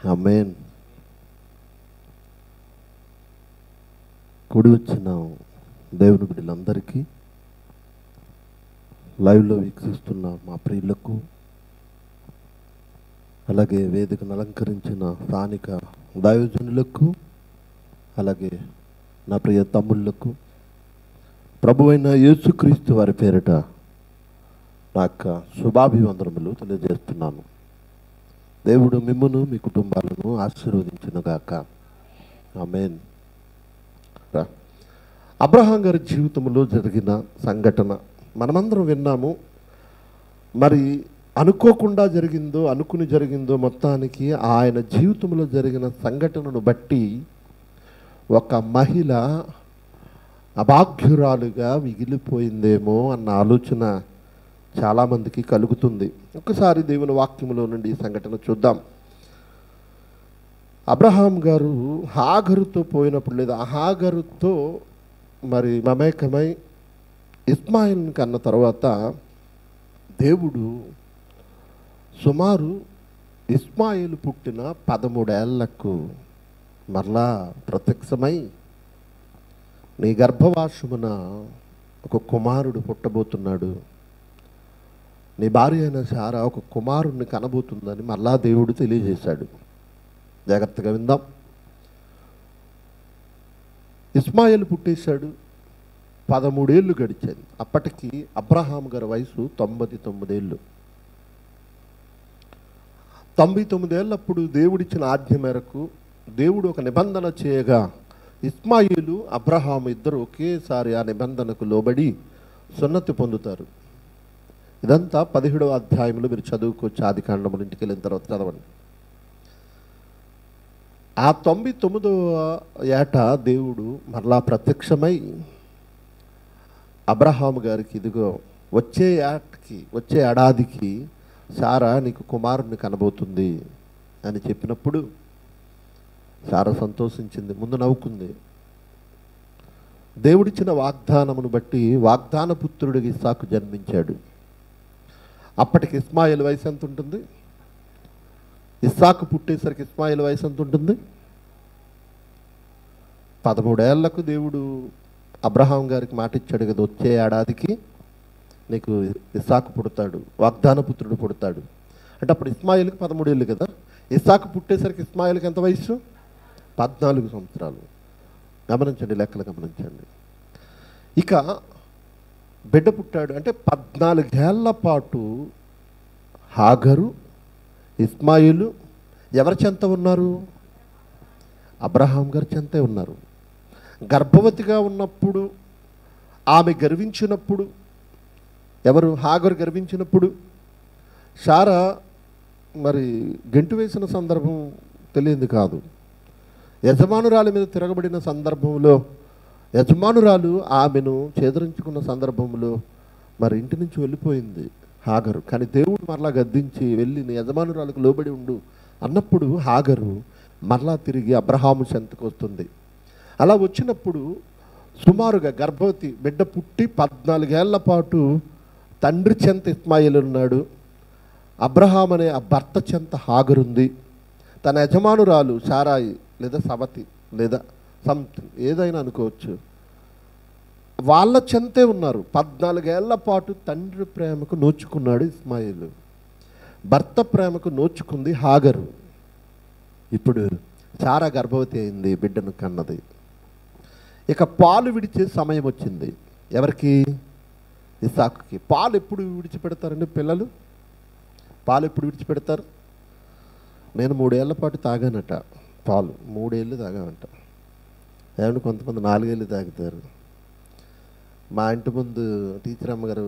అమేన్ కూడి వచ్చిన దేవుని బిడ్డలందరికీ లైవ్లో వీక్షిస్తున్న మా ప్రియులకు అలాగే వేదికను అలంకరించిన స్థానిక దైవజనులకు అలాగే నా ప్రియ తమ్ముళ్లకు ప్రభువైన యేసుక్రీస్తు వారి పేరిట నా యొక్క శుభాభివందనములు తెలియజేస్తున్నాను దేవుడు మిమ్మును మీ కుటుంబాలను ఆశీర్వదించునుగాక ఆమేన్ రా. అబ్రహాం గారి జీవితంలో జరిగిన సంఘటన మనమందరం విన్నాము మరి అనుకోకుండా జరిగిందో అనుకుని జరిగిందో మొత్తానికి ఆయన జీవితంలో జరిగిన సంఘటనను బట్టి ఒక మహిళ అభాగ్యురాలుగా మిగిలిపోయిందేమో అన్న ఆలోచన చాలామందికి కలుగుతుంది ఒకసారి దేవుని వాక్యములో నుండి ఈ సంఘటన చూద్దాం అబ్రహాం గారు హాగరుతో పోయినప్పుడు లేదా హాగరుతో మరి మమేకమై ఇస్మాయిల్ కన్న తర్వాత దేవుడు సుమారు ఇస్మాయిల్ పుట్టిన పదమూడేళ్లకు మరలా ప్రత్యక్షమై నీ గర్భవాసమున ఒక కుమారుడు పుట్టబోతున్నాడు నీ భార్య అయిన సారా ఒక కుమారుణ్ణి కనబోతుందని మరలా దేవుడు తెలియజేశాడు జాగ్రత్తగా విందాం ఇస్మాయిల్ పుట్టేశాడు పదమూడేళ్ళు గడిచింది అప్పటికి అబ్రహాం గారి వయసు తొంభై తొమ్మిదేళ్ళు తొంభై తొమ్మిదేళ్ళప్పుడు దేవుడిచ్చిన ఆజ్ఞ మేరకు దేవుడు ఒక నిబంధన చేయగా ఇస్మాయిలు అబ్రహాం ఇద్దరు ఒకేసారి ఆ నిబంధనకు లోబడి సున్నతి పొందుతారు ఇదంతా పదిహేడవ అధ్యాయంలో మీరు చదువుకోవచ్చు ఆది కాండములు ఇంటికి వెళ్ళిన తర్వాత చదవండి ఆ తొంభై తొమ్మిదవ ఏట దేవుడు మరలా ప్రత్యక్షమై అబ్రహాం గారికి ఇదిగో వచ్చే ఏటకి వచ్చే ఏడాదికి సారా నీకు కుమారుని కనబోతుంది అని చెప్పినప్పుడు సారా సంతోషించింది ముందు నవ్వుకుంది దేవుడిచ్చిన వాగ్దానమును బట్టి వాగ్దాన పుత్రుడికి ఇస్సాకు జన్మించాడు అప్పటికి ఇస్మాయిల్ వయసు ఎంత ఉంటుంది ఇస్సాకు పుట్టేసరికి ఇస్మాయిల్ వయసు ఎంత ఉంటుంది పదమూడేళ్లకు దేవుడు అబ్రహాం గారికి మాట ఇచ్చాడు కదా వచ్చే ఏడాదికి నీకు ఇస్సాకు పుడతాడు వాగ్దాన పుత్రుడు పుడతాడు అంటే అప్పుడు ఇస్మాయిల్కి పదమూడేళ్ళు కదా ఇస్సాకు పుట్టేసరికి ఇస్మాయిల్కి ఎంత వయసు పద్నాలుగు సంవత్సరాలు గమనించండి లెక్కలు గమనించండి ఇక బిడ్డ పుట్టాడు అంటే పద్నాలుగేళ్ల పాటు హాగరు ఇస్మాయిలు ఎవరి చెంత ఉన్నారు అబ్రహాం గారి చెంతే ఉన్నారు గర్భవతిగా ఉన్నప్పుడు ఆమె గర్వించినప్పుడు ఎవరు హాగరు గర్వించినప్పుడు షారా మరి గెంటు వేసిన సందర్భం తెలియదు కాదు యజమానురాలి మీద తిరగబడిన సందర్భంలో యజమానురాలు ఆమెను చేదరించుకున్న సందర్భంలో మరి ఇంటి నుంచి వెళ్ళిపోయింది హాగరు కానీ దేవుడు మరలా గద్దించి వెళ్ళి నీ యజమానురాలకు లోబడి ఉండు అన్నప్పుడు హాగరు మరలా తిరిగి అబ్రహాము చెంతకు వస్తుంది అలా వచ్చినప్పుడు సుమారుగా గర్భవతి బిడ్డ పుట్టి పద్నాలుగేళ్ల పాటు తండ్రి చెంత ఇస్మాయిల్ ఉన్నాడు అబ్రహాం అనే ఆ భర్త చెంత హాగరుంది తన యజమానురాలు సారాయి లేదా సవతి లేదా సంథింగ్ ఏదైనా అనుకోవచ్చు వాళ్ళ చెంతే ఉన్నారు పద్నాలుగేళ్ల పాటు తండ్రి ప్రేమకు నోచుకున్నాడు ఇస్మాయిల్ భర్త ప్రేమకు నోచుకుంది హాగరు ఇప్పుడు చారా గర్భవతి అయింది బిడ్డను కన్నది ఇక పాలు విడిచే సమయం వచ్చింది ఎవరికి ఇసాకుకి పాలు ఎప్పుడు విడిచిపెడతారండి పిల్లలు పాలు ఎప్పుడు విడిచిపెడతారు నేను మూడేళ్ల పాటు తాగానట పాలు మూడేళ్ళు తాగామంట ఏమంటే కొంతమంది నాలుగేళ్ళు తాగుతారు మా ఇంటి ముందు టీచర్ అమ్మగారు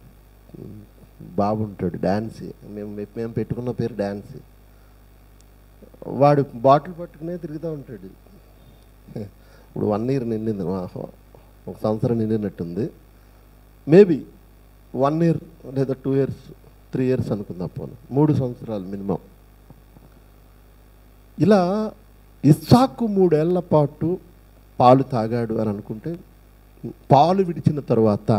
బాబు ఉంటాడు డాన్సీ మేము మేము పెట్టుకున్న పేరు డాన్సీ వాడు బాటిల్ పట్టుకునే తిరుగుతూ ఉంటాడు ఇప్పుడు వన్ ఇయర్ నిండింది మా ఒక సంవత్సరం నిండినట్టుంది మేబీ వన్ ఇయర్ లేదా టూ ఇయర్స్ త్రీ ఇయర్స్ అనుకుందాం పోను మూడు సంవత్సరాలు మినిమం ఇలా ఇస్సాకు మూడేళ్ల పాటు పాలు తాగాడు అని అనుకుంటే పాలు విడిచిన తరువాత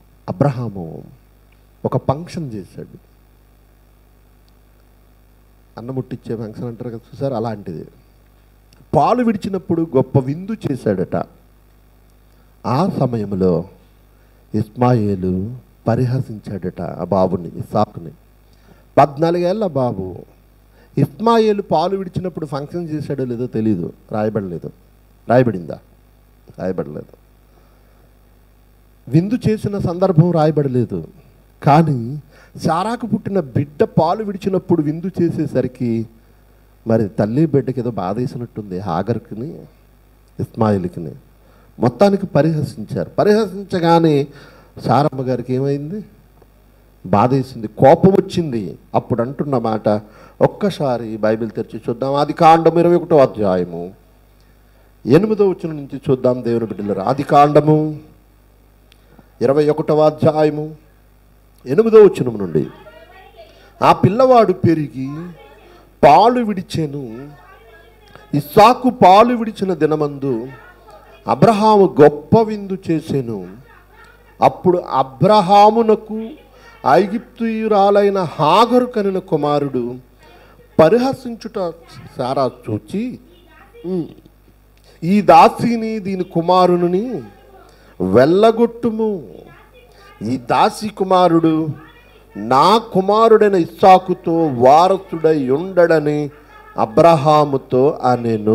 అబ్రహాము ఒక ఫంక్షన్ చేశాడు అన్నం ముట్టించే ఫంక్షన్ అంటారు కదా చూసారు అలాంటిది పాలు విడిచినప్పుడు గొప్ప విందు చేశాడట ఆ సమయంలో ఇస్మాయిలు పరిహసించాడట ఆ బాబుని ఇసాకుని పద్నాలుగేళ్ల బాబు ఇస్మాయిలు పాలు విడిచినప్పుడు ఫంక్షన్ చేశాడో లేదో తెలీదు రాయబడలేదు రాయబడిందా రాయబడలేదు విందు చేసిన సందర్భం రాయబడలేదు కానీ సారాకు పుట్టిన బిడ్డ పాలు విడిచినప్పుడు విందు చేసేసరికి మరి తల్లి బిడ్డకి ఏదో బాధ వేసినట్టుంది హాగర్కిని ఇస్మాయిల్కిని మొత్తానికి పరిహసించారు పరిహసించగానే సారమ్మ గారికి ఏమైంది బాధేసింది కోపం వచ్చింది అప్పుడు అంటున్న మాట ఒక్కసారి బైబిల్ తెరిచి చూద్దాం ఆది కాండం ఇరవై ఒకటో అధ్యాయము ఎనిమిదో వచ్చిన నుంచి చూద్దాం దేవుని బిడ్డలు ఆది కాండము ఇరవై ఒకటవ అధ్యాయము ఎనిమిదో వచ్చిన నుండి ఆ పిల్లవాడు పెరిగి పాలు విడిచెను ఇస్సాకు పాలు విడిచిన దినమందు అబ్రహాము గొప్ప విందు చేసెను అప్పుడు అబ్రహామునకు ఐగిప్తుయురాలైన హాగరు కనిన కుమారుడు పరిహసించుట సారా చూచి "ఉమ్, ఈ దాసిని దీని కుమారుని వెళ్ళగొట్టుము ఈ దాసి కుమారుడు నా కుమారుడైన ఇస్సాకుతో వారసుడై ఉండడని అబ్రహాముతో అనెను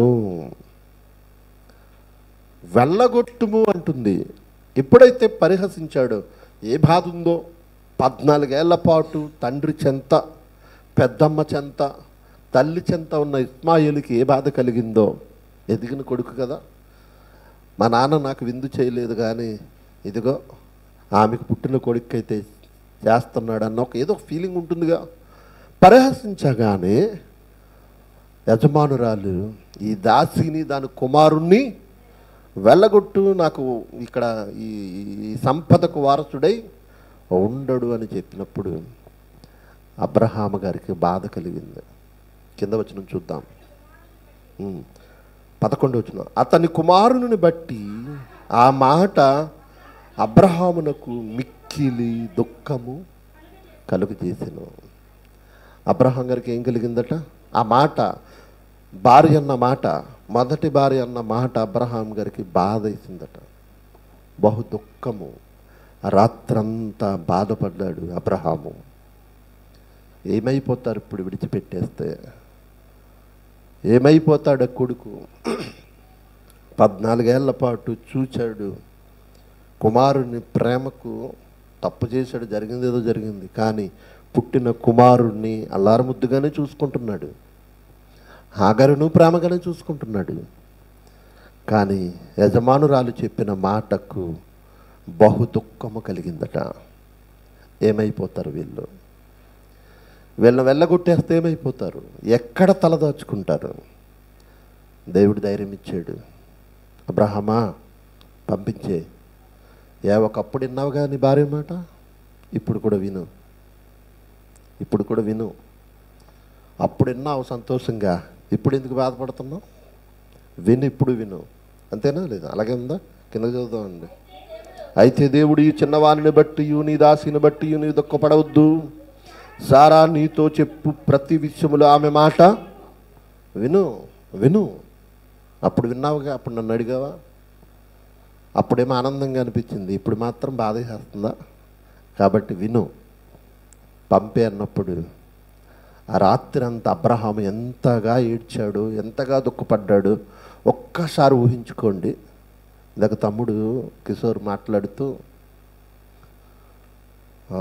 వెళ్ళగొట్టుము అంటుంది ఎప్పుడైతే పరిహసించాడో ఏ బాధ ఉందో పద్నాలుగేళ్ల పాటు తండ్రి చెంత పెద్దమ్మ చెంత తల్లి చెంత ఉన్న ఇస్మాయిల్కి ఏ బాధ కలిగిందో ఎదిగిన కొడుకు కదా మా నాన్న నాకు విందు చేయలేదు కానీ ఇదిగో ఆమెకు పుట్టిన కొడుకైతే చేస్తున్నాడు అన్న ఒక ఏదో ఫీలింగ్ ఉంటుందిగా పరిహసించగానే యజమానురాలు ఈ దాసిని దాని కుమారుణ్ణి వెళ్ళగొట్టు నాకు ఇక్కడ ఈ ఈ సంపదకు వారసుడై ఉండడు అని చెప్పినప్పుడు అబ్రహామ గారికి బాధ కలిగింది కింద వచ్చిన చూద్దాం ఉమ్. పదకొండు వచ్చిన అతని కుమారుని బట్టి ఆ మాట అబ్రహామునకు మిక్కిలి దుఃఖము కలుగు చేసెను అబ్రహాం గారికి ఏం కలిగిందట ఆ మాట భార్య అన్న మాట మొదటి భార్య అన్న మాట అబ్రహాం గారికి బాధ వేసిందట బహు దుఃఖము రాత్రంతా బాధపడ్డాడు అబ్రహాము ఏమైపోతారు ఇప్పుడు విడిచిపెట్టేస్తే ఏమైపోతాడు ఆ కొడుకు పద్నాలుగేళ్ల పాటు చూచాడు కుమారుని ప్రేమకు తప్పు చేశాడు జరిగింది ఏదో జరిగింది కానీ పుట్టిన కుమారుణ్ణి అల్లారముద్దుగానే చూసుకుంటున్నాడు హాగరును ప్రేమగానే చూసుకుంటున్నాడు కానీ యజమానురాలు చెప్పిన మాటకు బహు దుఃఖము కలిగిందట ఏమైపోతారు వీళ్ళు వీళ్ళని వెళ్ళగొట్టేస్తే ఏమైపోతారు ఎక్కడ తలదాచుకుంటారు దేవుడు ధైర్యం ఇచ్చాడు అబ్రహమా పంపించే ఏ ఒకప్పుడు విన్నావుగా నీ భార్య మాట ఇప్పుడు కూడా విను ఇప్పుడు కూడా విను అప్పుడు విన్నావు సంతోషంగా ఇప్పుడు ఎందుకు బాధపడుతున్నావు విను ఇప్పుడు విను అంతేనా లేదా అలాగే ఉందా కింద చదువుదామండి అయితే దేవుడు ఈ చిన్నవాణిని బట్టి నీ దాసిని బట్టి నీ దుఃఖపడవద్దు సారా నీతో చెప్పు ప్రతి విషయములో ఆమె మాట విను విను అప్పుడు విన్నావుగా అప్పుడు నన్ను అడిగావా అప్పుడేమో ఆనందంగా అనిపించింది ఇప్పుడు మాత్రం బాధ చేస్తుందా కాబట్టి విను పంపే అన్నప్పుడు ఆ రాత్రి అంతా అబ్రహాం ఎంతగా ఏడ్చాడు ఎంతగా దుఃఖపడ్డాడు ఒక్కసారి ఊహించుకోండి ఇందాక తమ్ముడు కిషోర్ మాట్లాడుతూ ఆ,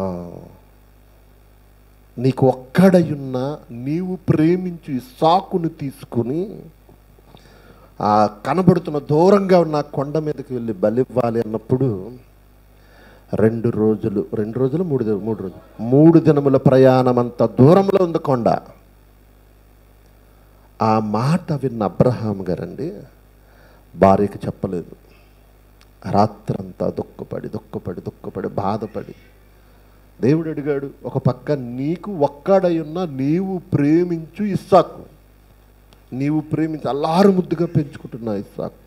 నీకు ఒక్కడయున్న నీవు ప్రేమించు ఈ సాకును తీసుకుని ఆ కనబడుతున్న దూరంగా ఉన్న ఆ కొండ మీదకి వెళ్ళి బలివ్వాలి అన్నప్పుడు రెండు రోజులు రెండు రోజులు మూడు ది- మూడు రోజులు మూడు దినముల ప్రయాణం అంత దూరంలో ఉంది కొండ ఆ మాట విన్న అబ్రహాం గారండి భార్యకి చెప్పలేదు రాత్రంతా దుఃఖపడి దుఃఖపడి దుఃఖపడి బాధపడి దేవుడు అడిగాడు ఒక పక్క నీకు ఒక్కడై ఉన్న నీవు ప్రేమించు ఇస్సాకు నీవు ప్రేమించి అల్లారు ముద్దుగా పెంచుకుంటున్నా ఇస్సాకు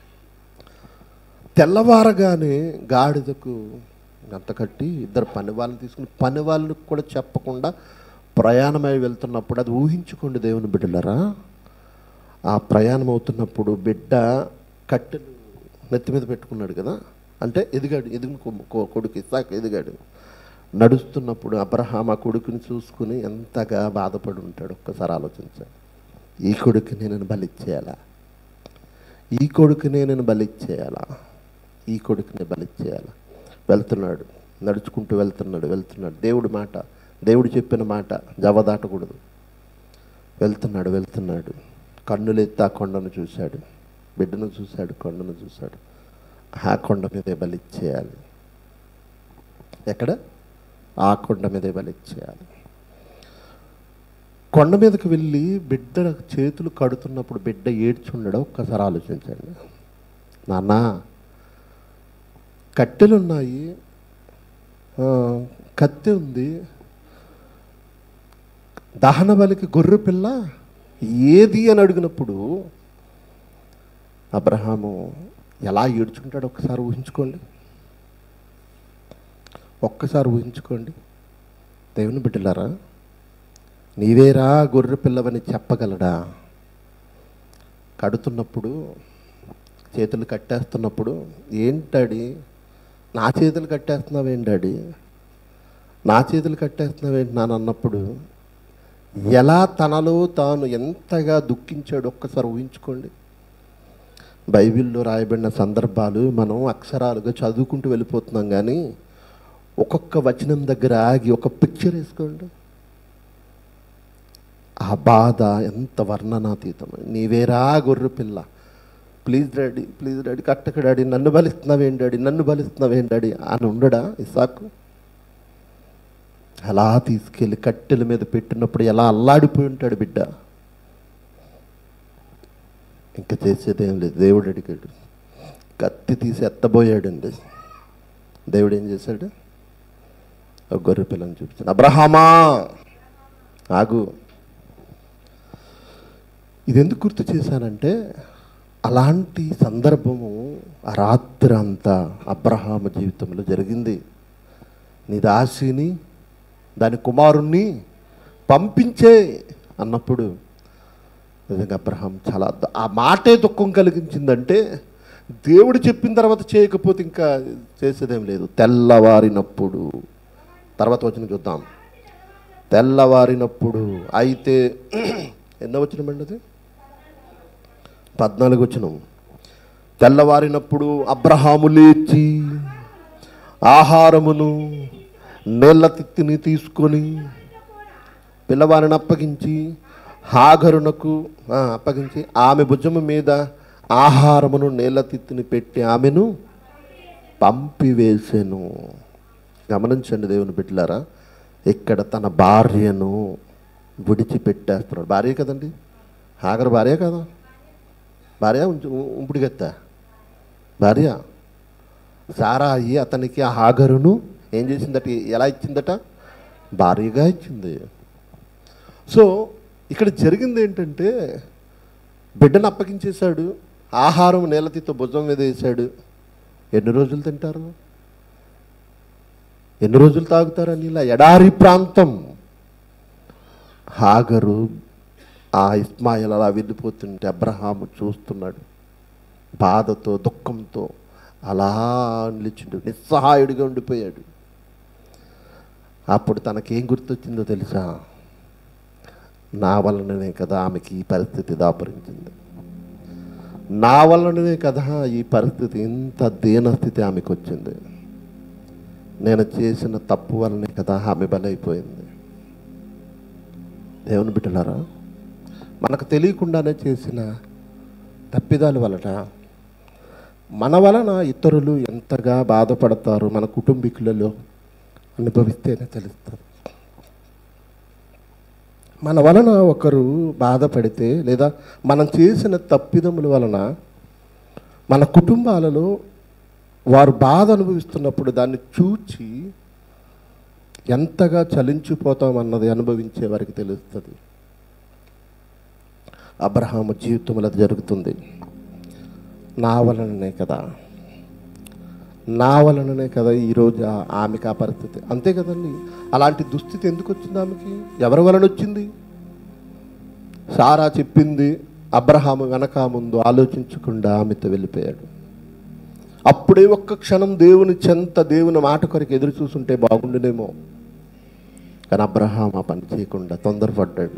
తెల్లవారగానే గాడిదకు గంత కట్టి ఇద్దరు పని వాళ్ళని తీసుకుని పని వాళ్ళకి కూడా చెప్పకుండా ప్రయాణమై వెళ్తున్నప్పుడు అది ఊహించుకోండి దేవుని బిడ్డలరా ఆ ప్రయాణం అవుతున్నప్పుడు బిడ్డ కట్టెలు నెత్తి మీద పెట్టుకున్నాడు కదా అంటే ఎదిగాడు ఎదిగిన కొ- కొ- కొడుకు ఇసాక్ ఎదిగాడు నడుస్తున్నప్పుడు అబ్రహాం ఆ కొడుకుని చూసుకుని ఎంతగా బాధపడి ఉంటాడు ఒక్కసారి ఆలోచించాడు ఈ కొడుకుని నేను బలిచ్చేయాలా ఈ కొడుకునే నేను బలిచ్చేయాలా ఈ కొడుకుని బలిచ్చేయాలా వెళ్తున్నాడు నడుచుకుంటూ వెళ్తున్నాడు వెళ్తున్నాడు దేవుడి మాట దేవుడు చెప్పిన మాట జవదాటకూడదు వెళ్తున్నాడు వెళ్తున్నాడు కన్నులెత్తి ఆ కొండను చూశాడు బిడ్డను చూశాడు కొండను చూశాడు ఆ కొండ మీదే బలిచ్చేయాలి ఎక్కడ ఆ కొండ మీదే బలిచ్చేయాలి కొండ మీదకి వెళ్ళి బిడ్డ చేతులు కడుతున్నప్పుడు బిడ్డ ఏడ్చుండడం ఒక్కసారి ఆలోచించండి నాన్న కట్టెలు ఉన్నాయి ఆ, కత్తి ఉంది దహన బలికి గొర్రె పిల్ల ఏది అని అడిగినప్పుడు అబ్రహాము ఎలా ఏడ్చుకుంటాడో ఒక్కసారి ఊహించుకోండి ఒక్కసారి ఊహించుకోండి దేవుని బిడ్డలారా నీవేరా గొర్రె పిల్లవని చెప్పగలడా కడుతున్నప్పుడు చేతులు కట్టేస్తున్నప్పుడు ఏంటాడి నా చేతులు కట్టేస్తున్నావేంటాడి నా చేతులు కట్టేస్తున్నావేంటి నాన్న అన్నప్పుడు ఎలా తనలో తాను ఎంతగా దుఃఖించాడు ఒక్కసారి ఊహించుకోండి బైబిల్లో రాయబడిన సందర్భాలు మనం అక్షరాలుగా చదువుకుంటూ వెళ్ళిపోతున్నాం కానీ ఒక్కొక్క వచనం దగ్గర ఆగి ఒక పిక్చర్ వేసుకోండి ఆ బాధ ఎంత వర్ణనాతీతం నీవేరా గొర్రె పిల్ల ప్లీజ్ డాడీ ప్లీజ్ డాడీ కట్టక డాడీ నన్ను బలిస్తున్నావేం డాడీ నన్ను బలిస్తున్నావేం డాడీ అని ఉండడా ఇసాకు అలా తీసుకెళ్ళి కట్టెల మీద పెట్టినప్పుడు ఎలా అల్లాడిపోయి ఉంటాడు బిడ్డ ఇంకా చేసేదేం లేదు దేవుడు అడిగాడు కత్తి తీసి ఎత్తబోయాడండి దేవుడు ఏం చేశాడు ఒక గొర్రె పిల్లని చూపించాడు అబ్రహామా ఆగు ఇది ఎందుకు గుర్తు చేశానంటే అలాంటి సందర్భము ఆ రాత్రి అంతా అబ్రహాము జీవితంలో జరిగింది నీ దాసిని దాని కుమారుణ్ణి పంపించే అన్నప్పుడు నిజంగా అబ్రహాం చాలా ద- ఆ మాటే దుఃఖం కలిగించిందంటే దేవుడు చెప్పిన తర్వాత చేయకపోతే ఇంకా చేసేదేం లేదు తెల్లవారినప్పుడు తర్వాత వచ్చిన చూద్దాం తెల్లవారినప్పుడు అయితే ఎన్నో వచ్చినమండి అది పద్నాలుగు వచ్చినం తెల్లవారినప్పుడు అబ్రహాము లేచి ఆహారమును నీళ్ళ తిత్తిని తీసుకొని పిల్లవారిని అప్పగించి హాగరునకు ఆ, అప్పగించి ఆమె భుజము మీద ఆహారమును నీళ్ళ తిత్తిని పెట్టి ఆమెను పంపివేసెను గమనించండి దేవుని బిడ్డలారా ఇక్కడ తన భార్యను విడిచిపెట్టేస్తున్నాడు భార్య కదండి హాగరు భార్య కదా భార్య ఉంపుడిగెత్త భార్య సారాయి అతనికి ఆ హాగరును ఏం చేసిందట ఎలా ఇచ్చిందట భార్యగా ఇచ్చింది సో ఇక్కడ జరిగింది ఏంటంటే బిడ్డను అప్పగించేశాడు ఆహారం నేలతీతో భుజం మీద వేసాడు ఎన్ని రోజులు తింటారు ఎన్ని రోజులు తాగుతారు అని ఇలా ఎడారి ప్రాంతం హాగరు ఆ ఇస్మాయిల్ అలా వెళ్ళిపోతుంటే అబ్రహాము చూస్తున్నాడు బాధతో దుఃఖంతో అలా నిలిచిండు నిస్సహాయుడిగా ఉండిపోయాడు అప్పుడు తనకేం గుర్తొచ్చిందో తెలుసా నా వలననే కదా ఆమెకి ఈ పరిస్థితి దాపరించింది నా వలననే కదా ఈ పరిస్థితి ఇంత దీనస్థితి ఆమెకు వచ్చింది నేను చేసిన తప్పు వలనే కదా ఆమె బలైపోయింది దేవుని బిడ్డలారా మనకు తెలియకుండానే చేసిన తప్పిదాల వలన మన వలన ఇతరులు ఎంతగా బాధపడతారు మన కుటుంబీకులలో అనుభవిస్తేనే తెలుస్తుంది మన వలన ఒకరు బాధపడితే లేదా మనం చేసిన తప్పిదముల వలన మన కుటుంబాలలో వారు బాధ అనుభవిస్తున్నప్పుడు దాన్ని చూచి ఎంతగా చలించిపోతామన్నది అనుభవించే వారికి తెలుస్తుంది అబ్రహాము జీవితంలో అది జరుగుతుంది నా వలననే కదా నా వలననే కదా ఈరోజు ఆ- ఆమెకి ఆ పరిస్థితి అంతే కదండి అలాంటి దుస్థితి ఎందుకు వచ్చింది ఆమెకి ఎవరి వలన వచ్చింది సారా చెప్పింది అబ్రహాము వెనక ముందు ఆలోచించకుండా ఆమెతో వెళ్ళిపోయాడు అప్పుడే ఒక్క క్షణం దేవుని చెంత దేవుని మాట కొరకు ఎదురు చూసుంటే బాగుండునేమో కానీ అబ్రహాం ఆ పని చేయకుండా తొందరపడ్డాడు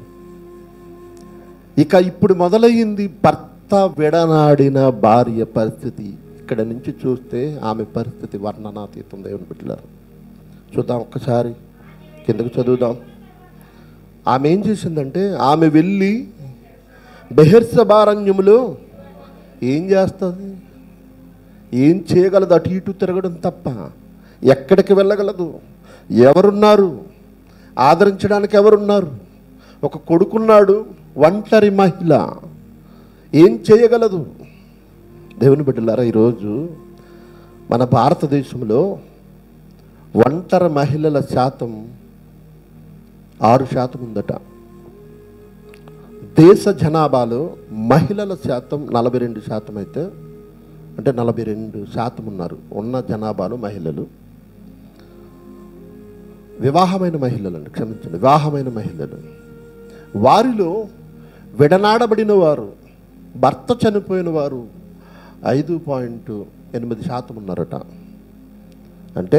ఇక ఇప్పుడు మొదలయ్యింది భర్త విడనాడిన భార్య పరిస్థితి ఇక్కడ నుంచి చూస్తే ఆమె పరిస్థితి వర్ణనాతీతం దేవుని బిడ్డలారు చూద్దాం ఒక్కసారి కిందకు చదువుదాం ఆమె ఏం చేసిందంటే ఆమె వెళ్ళి బహిర్సభారణ్యములో ఏం చేస్తుంది ఏం చేయగలదు అటు ఇటు తిరగడం తప్ప ఎక్కడికి వెళ్ళగలదు ఎవరున్నారు ఆదరించడానికి ఎవరున్నారు ఒక కొడుకున్నాడు ఒంటరి మహిళ ఏం చేయగలదు దేవుని బిడ్డలారా ఈరోజు మన భారతదేశంలో ఒంటరి మహిళల శాతం ఆరు శాతం ఉందట దేశ జనాభాలో మహిళల శాతం నలభై రెండు శాతం అయితే అంటే నలభై రెండు శాతం ఉన్నారు ఉన్న జనాభాలో మహిళలు వివాహమైన మహిళలు అండి క్షమించండి వివాహమైన మహిళలు వారిలో విడనాడబడిన వారు భర్త చనిపోయిన వారు ఐదు పాయింట్ ఎనిమిది శాతం ఉన్నారట అంటే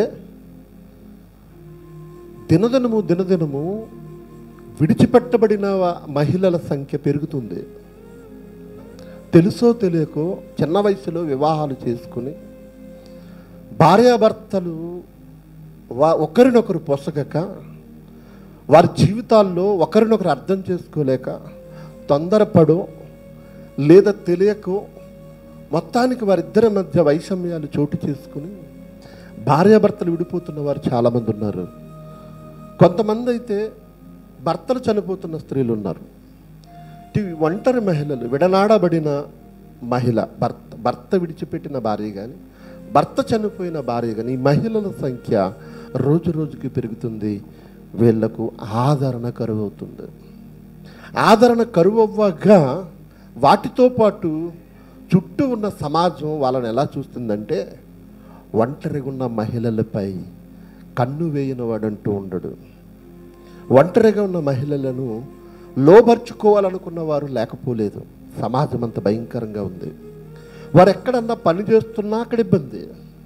దినదినము దినదినము విడిచిపెట్టబడిన వ- మహిళల సంఖ్య పెరుగుతుంది తెలుసో తెలియకో చిన్న వయసులో వివాహాలు చేసుకుని భార్యాభర్తలు వా ఒకరినొకరు పొసగక వారి జీవితాల్లో ఒకరినొకరు అర్థం చేసుకోలేక తొందరపడో లేదా తెలియకో మొత్తానికి వారిద్దరి మధ్య వైషమ్యాలు చోటు చేసుకుని భార్యాభర్తలు విడిపోతున్న వారు చాలామంది ఉన్నారు కొంతమంది అయితే భర్తలు చనిపోతున్న స్త్రీలు ఉన్నారు ఇటు ఒంటరి మహిళలు విడనాడబడిన మహిళ భర్త భర్త విడిచిపెట్టిన భార్య కానీ భర్త చనిపోయిన భార్య కానీ ఈ మహిళల సంఖ్య రోజు రోజుకి పెరుగుతుంది వీళ్లకు ఆదరణ కరువు అవుతుంది ఆదరణ కరువు అవ్వగా వాటితో పాటు చుట్టూ ఉన్న సమాజం వాళ్ళని ఎలా చూస్తుందంటే ఒంటరిగా ఉన్న మహిళలపై కన్ను వేయని వాడంటూ ఉండడు ఒంటరిగా ఉన్న మహిళలను లోబర్చుకోవాలనుకున్న వారు లేకపోలేదు సమాజం అంత భయంకరంగా ఉంది వారు ఎక్కడన్నా పని చేస్తున్నా అక్కడ ఇబ్బంది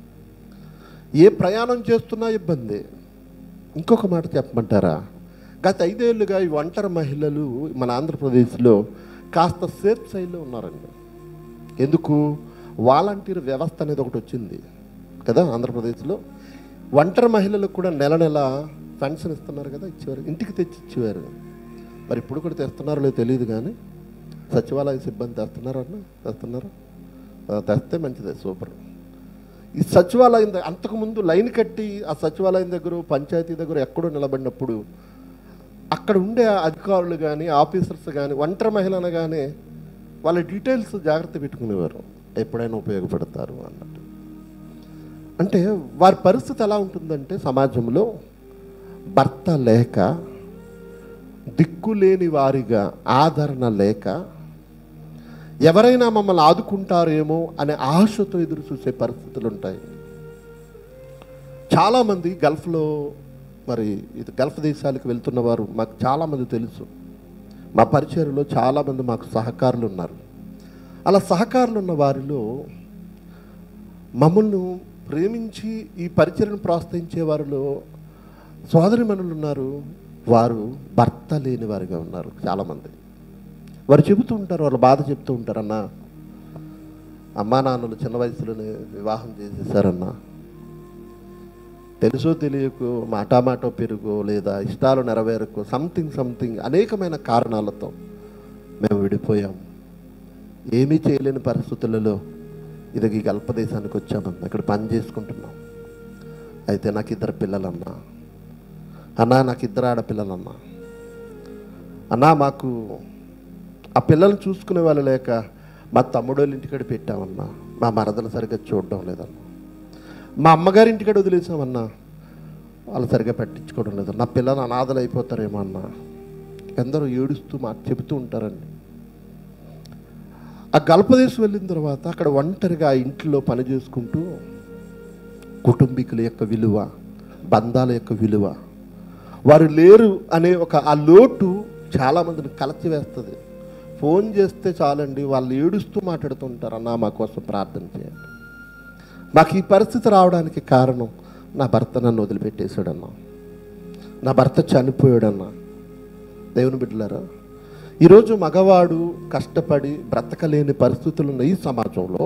ఏ ప్రయాణం చేస్తున్నా ఇబ్బంది ఇంకొక మాట చెప్పమంటారా గత ఐదేళ్లుగా ఈ ఒంటరి మహిళలు మన ఆంధ్రప్రదేశ్లో కాస్త సేఫ్ సైడ్లో ఉన్నారండి ఎందుకు వాలంటీర్ వ్యవస్థ అనేది ఒకటి వచ్చింది కదా ఆంధ్రప్రదేశ్లో ఒంటరి మహిళలకు కూడా నెల నెల పెన్షన్ ఇస్తున్నారు కదా ఇచ్చేవారు ఇంటికి తెచ్చి ఇచ్చేవారు మరి ఇప్పుడు కూడా తెస్తున్నారో లేదో తెలియదు కానీ సచివాలయ సిబ్బంది తెస్తున్నారా అన్న తెస్తున్నారు ఆ, తెస్తే మంచిదే సూపర్ ఈ సచివాలయం దగ్గర అంతకుముందు లైన్ కట్టి ఆ సచివాలయం దగ్గర పంచాయతీ దగ్గర ఎక్కడో నిలబడినప్పుడు అక్కడ ఉండే అధికారులు కానీ ఆఫీసర్స్ కానీ ఒంటరి మహిళ అనగానే వాళ్ళ డీటెయిల్స్ జాగ్రత్త పెట్టుకునేవారు ఎప్పుడైనా ఉపయోగపడతారు అన్నట్టు అంటే వారి పరిస్థితి ఎలా ఉంటుందంటే సమాజంలో భర్త లేక దిక్కులేని వారిగా ఆదరణ లేక ఎవరైనా మమ్మల్ని ఆదుకుంటారేమో అనే ఆశతో ఎదురు చూసే పరిస్థితులు ఉంటాయి చాలామంది గల్ఫ్లో మరి ఇది గల్ఫ్ దేశాలకు వెళ్తున్న వారు మాకు చాలామంది తెలుసు మా పరిచయలో చాలామంది మాకు సహకారులు ఉన్నారు అలా సహకారులు ఉన్న వారిలో మమ్మల్ని ప్రేమించి ఈ పరిచయను ప్రోత్సహించే వారిలో సోదరిమణులు ఉన్నారు వారు భర్త లేని వారిగా ఉన్నారు చాలామంది వారు చెబుతూ ఉంటారు వాళ్ళ బాధ చెప్తూ ఉంటారు అన్న అమ్మా నాన్నలు చిన్న వయసులోనే వివాహం చేసేసారన్నా తెలుసో తెలియకో మాటామాటో పెరుగో లేదా ఇష్టాలు నెరవేరకో సంథింగ్ సంథింగ్ అనేకమైన కారణాలతో మేము విడిపోయాం ఏమీ చేయలేని పరిస్థితులలో ఇది ఈ గల్పదేశానికి వచ్చామన్నా ఇక్కడ పని చేసుకుంటున్నాం అయితే నాకు ఇద్దరు పిల్లలన్నా అన్నా నాకు ఇద్దరు ఆడపిల్లలన్నా అన్నా మాకు ఆ పిల్లల్ని చూసుకునే వాళ్ళు లేక మా తమ్ముడు వాళ్ళ ఇంటికాడ పెట్టామన్నా మా మరదలు సరిగ్గా చూడడం లేదన్నా మా అమ్మగారి ఇంటికాడ వదిలేసామన్నా వాళ్ళు సరిగ్గా పట్టించుకోవడం లేదు నా పిల్లలు అనాథలు అయిపోతారేమో అన్నా ఎందరో ఏడుస్తూ మాట చెబుతూ ఉంటారండి ఆ గల్పదేశం వెళ్ళిన తర్వాత అక్కడ ఒంటరిగా ఆ ఇంట్లో పని చేసుకుంటూ కుటుంబీకుల యొక్క విలువ బంధాల యొక్క విలువ వారు లేరు అనే ఒక ఆ లోటు చాలామందిని కలచివేస్తుంది ఫోన్ చేస్తే చాలండి వాళ్ళు ఏడుస్తూ మాట్లాడుతుంటారు అన్నా మా కోసం ప్రార్థన చేయండి మాకు ఈ పరిస్థితి రావడానికి కారణం నా భర్త నన్ను వదిలిపెట్టేశాడన్నా నా భర్త చనిపోయాడన్నా దేవుని బిడ్డలారా ఈరోజు మగవాడు కష్టపడి బ్రతకలేని పరిస్థితులు ఉన్న ఈ సమాజంలో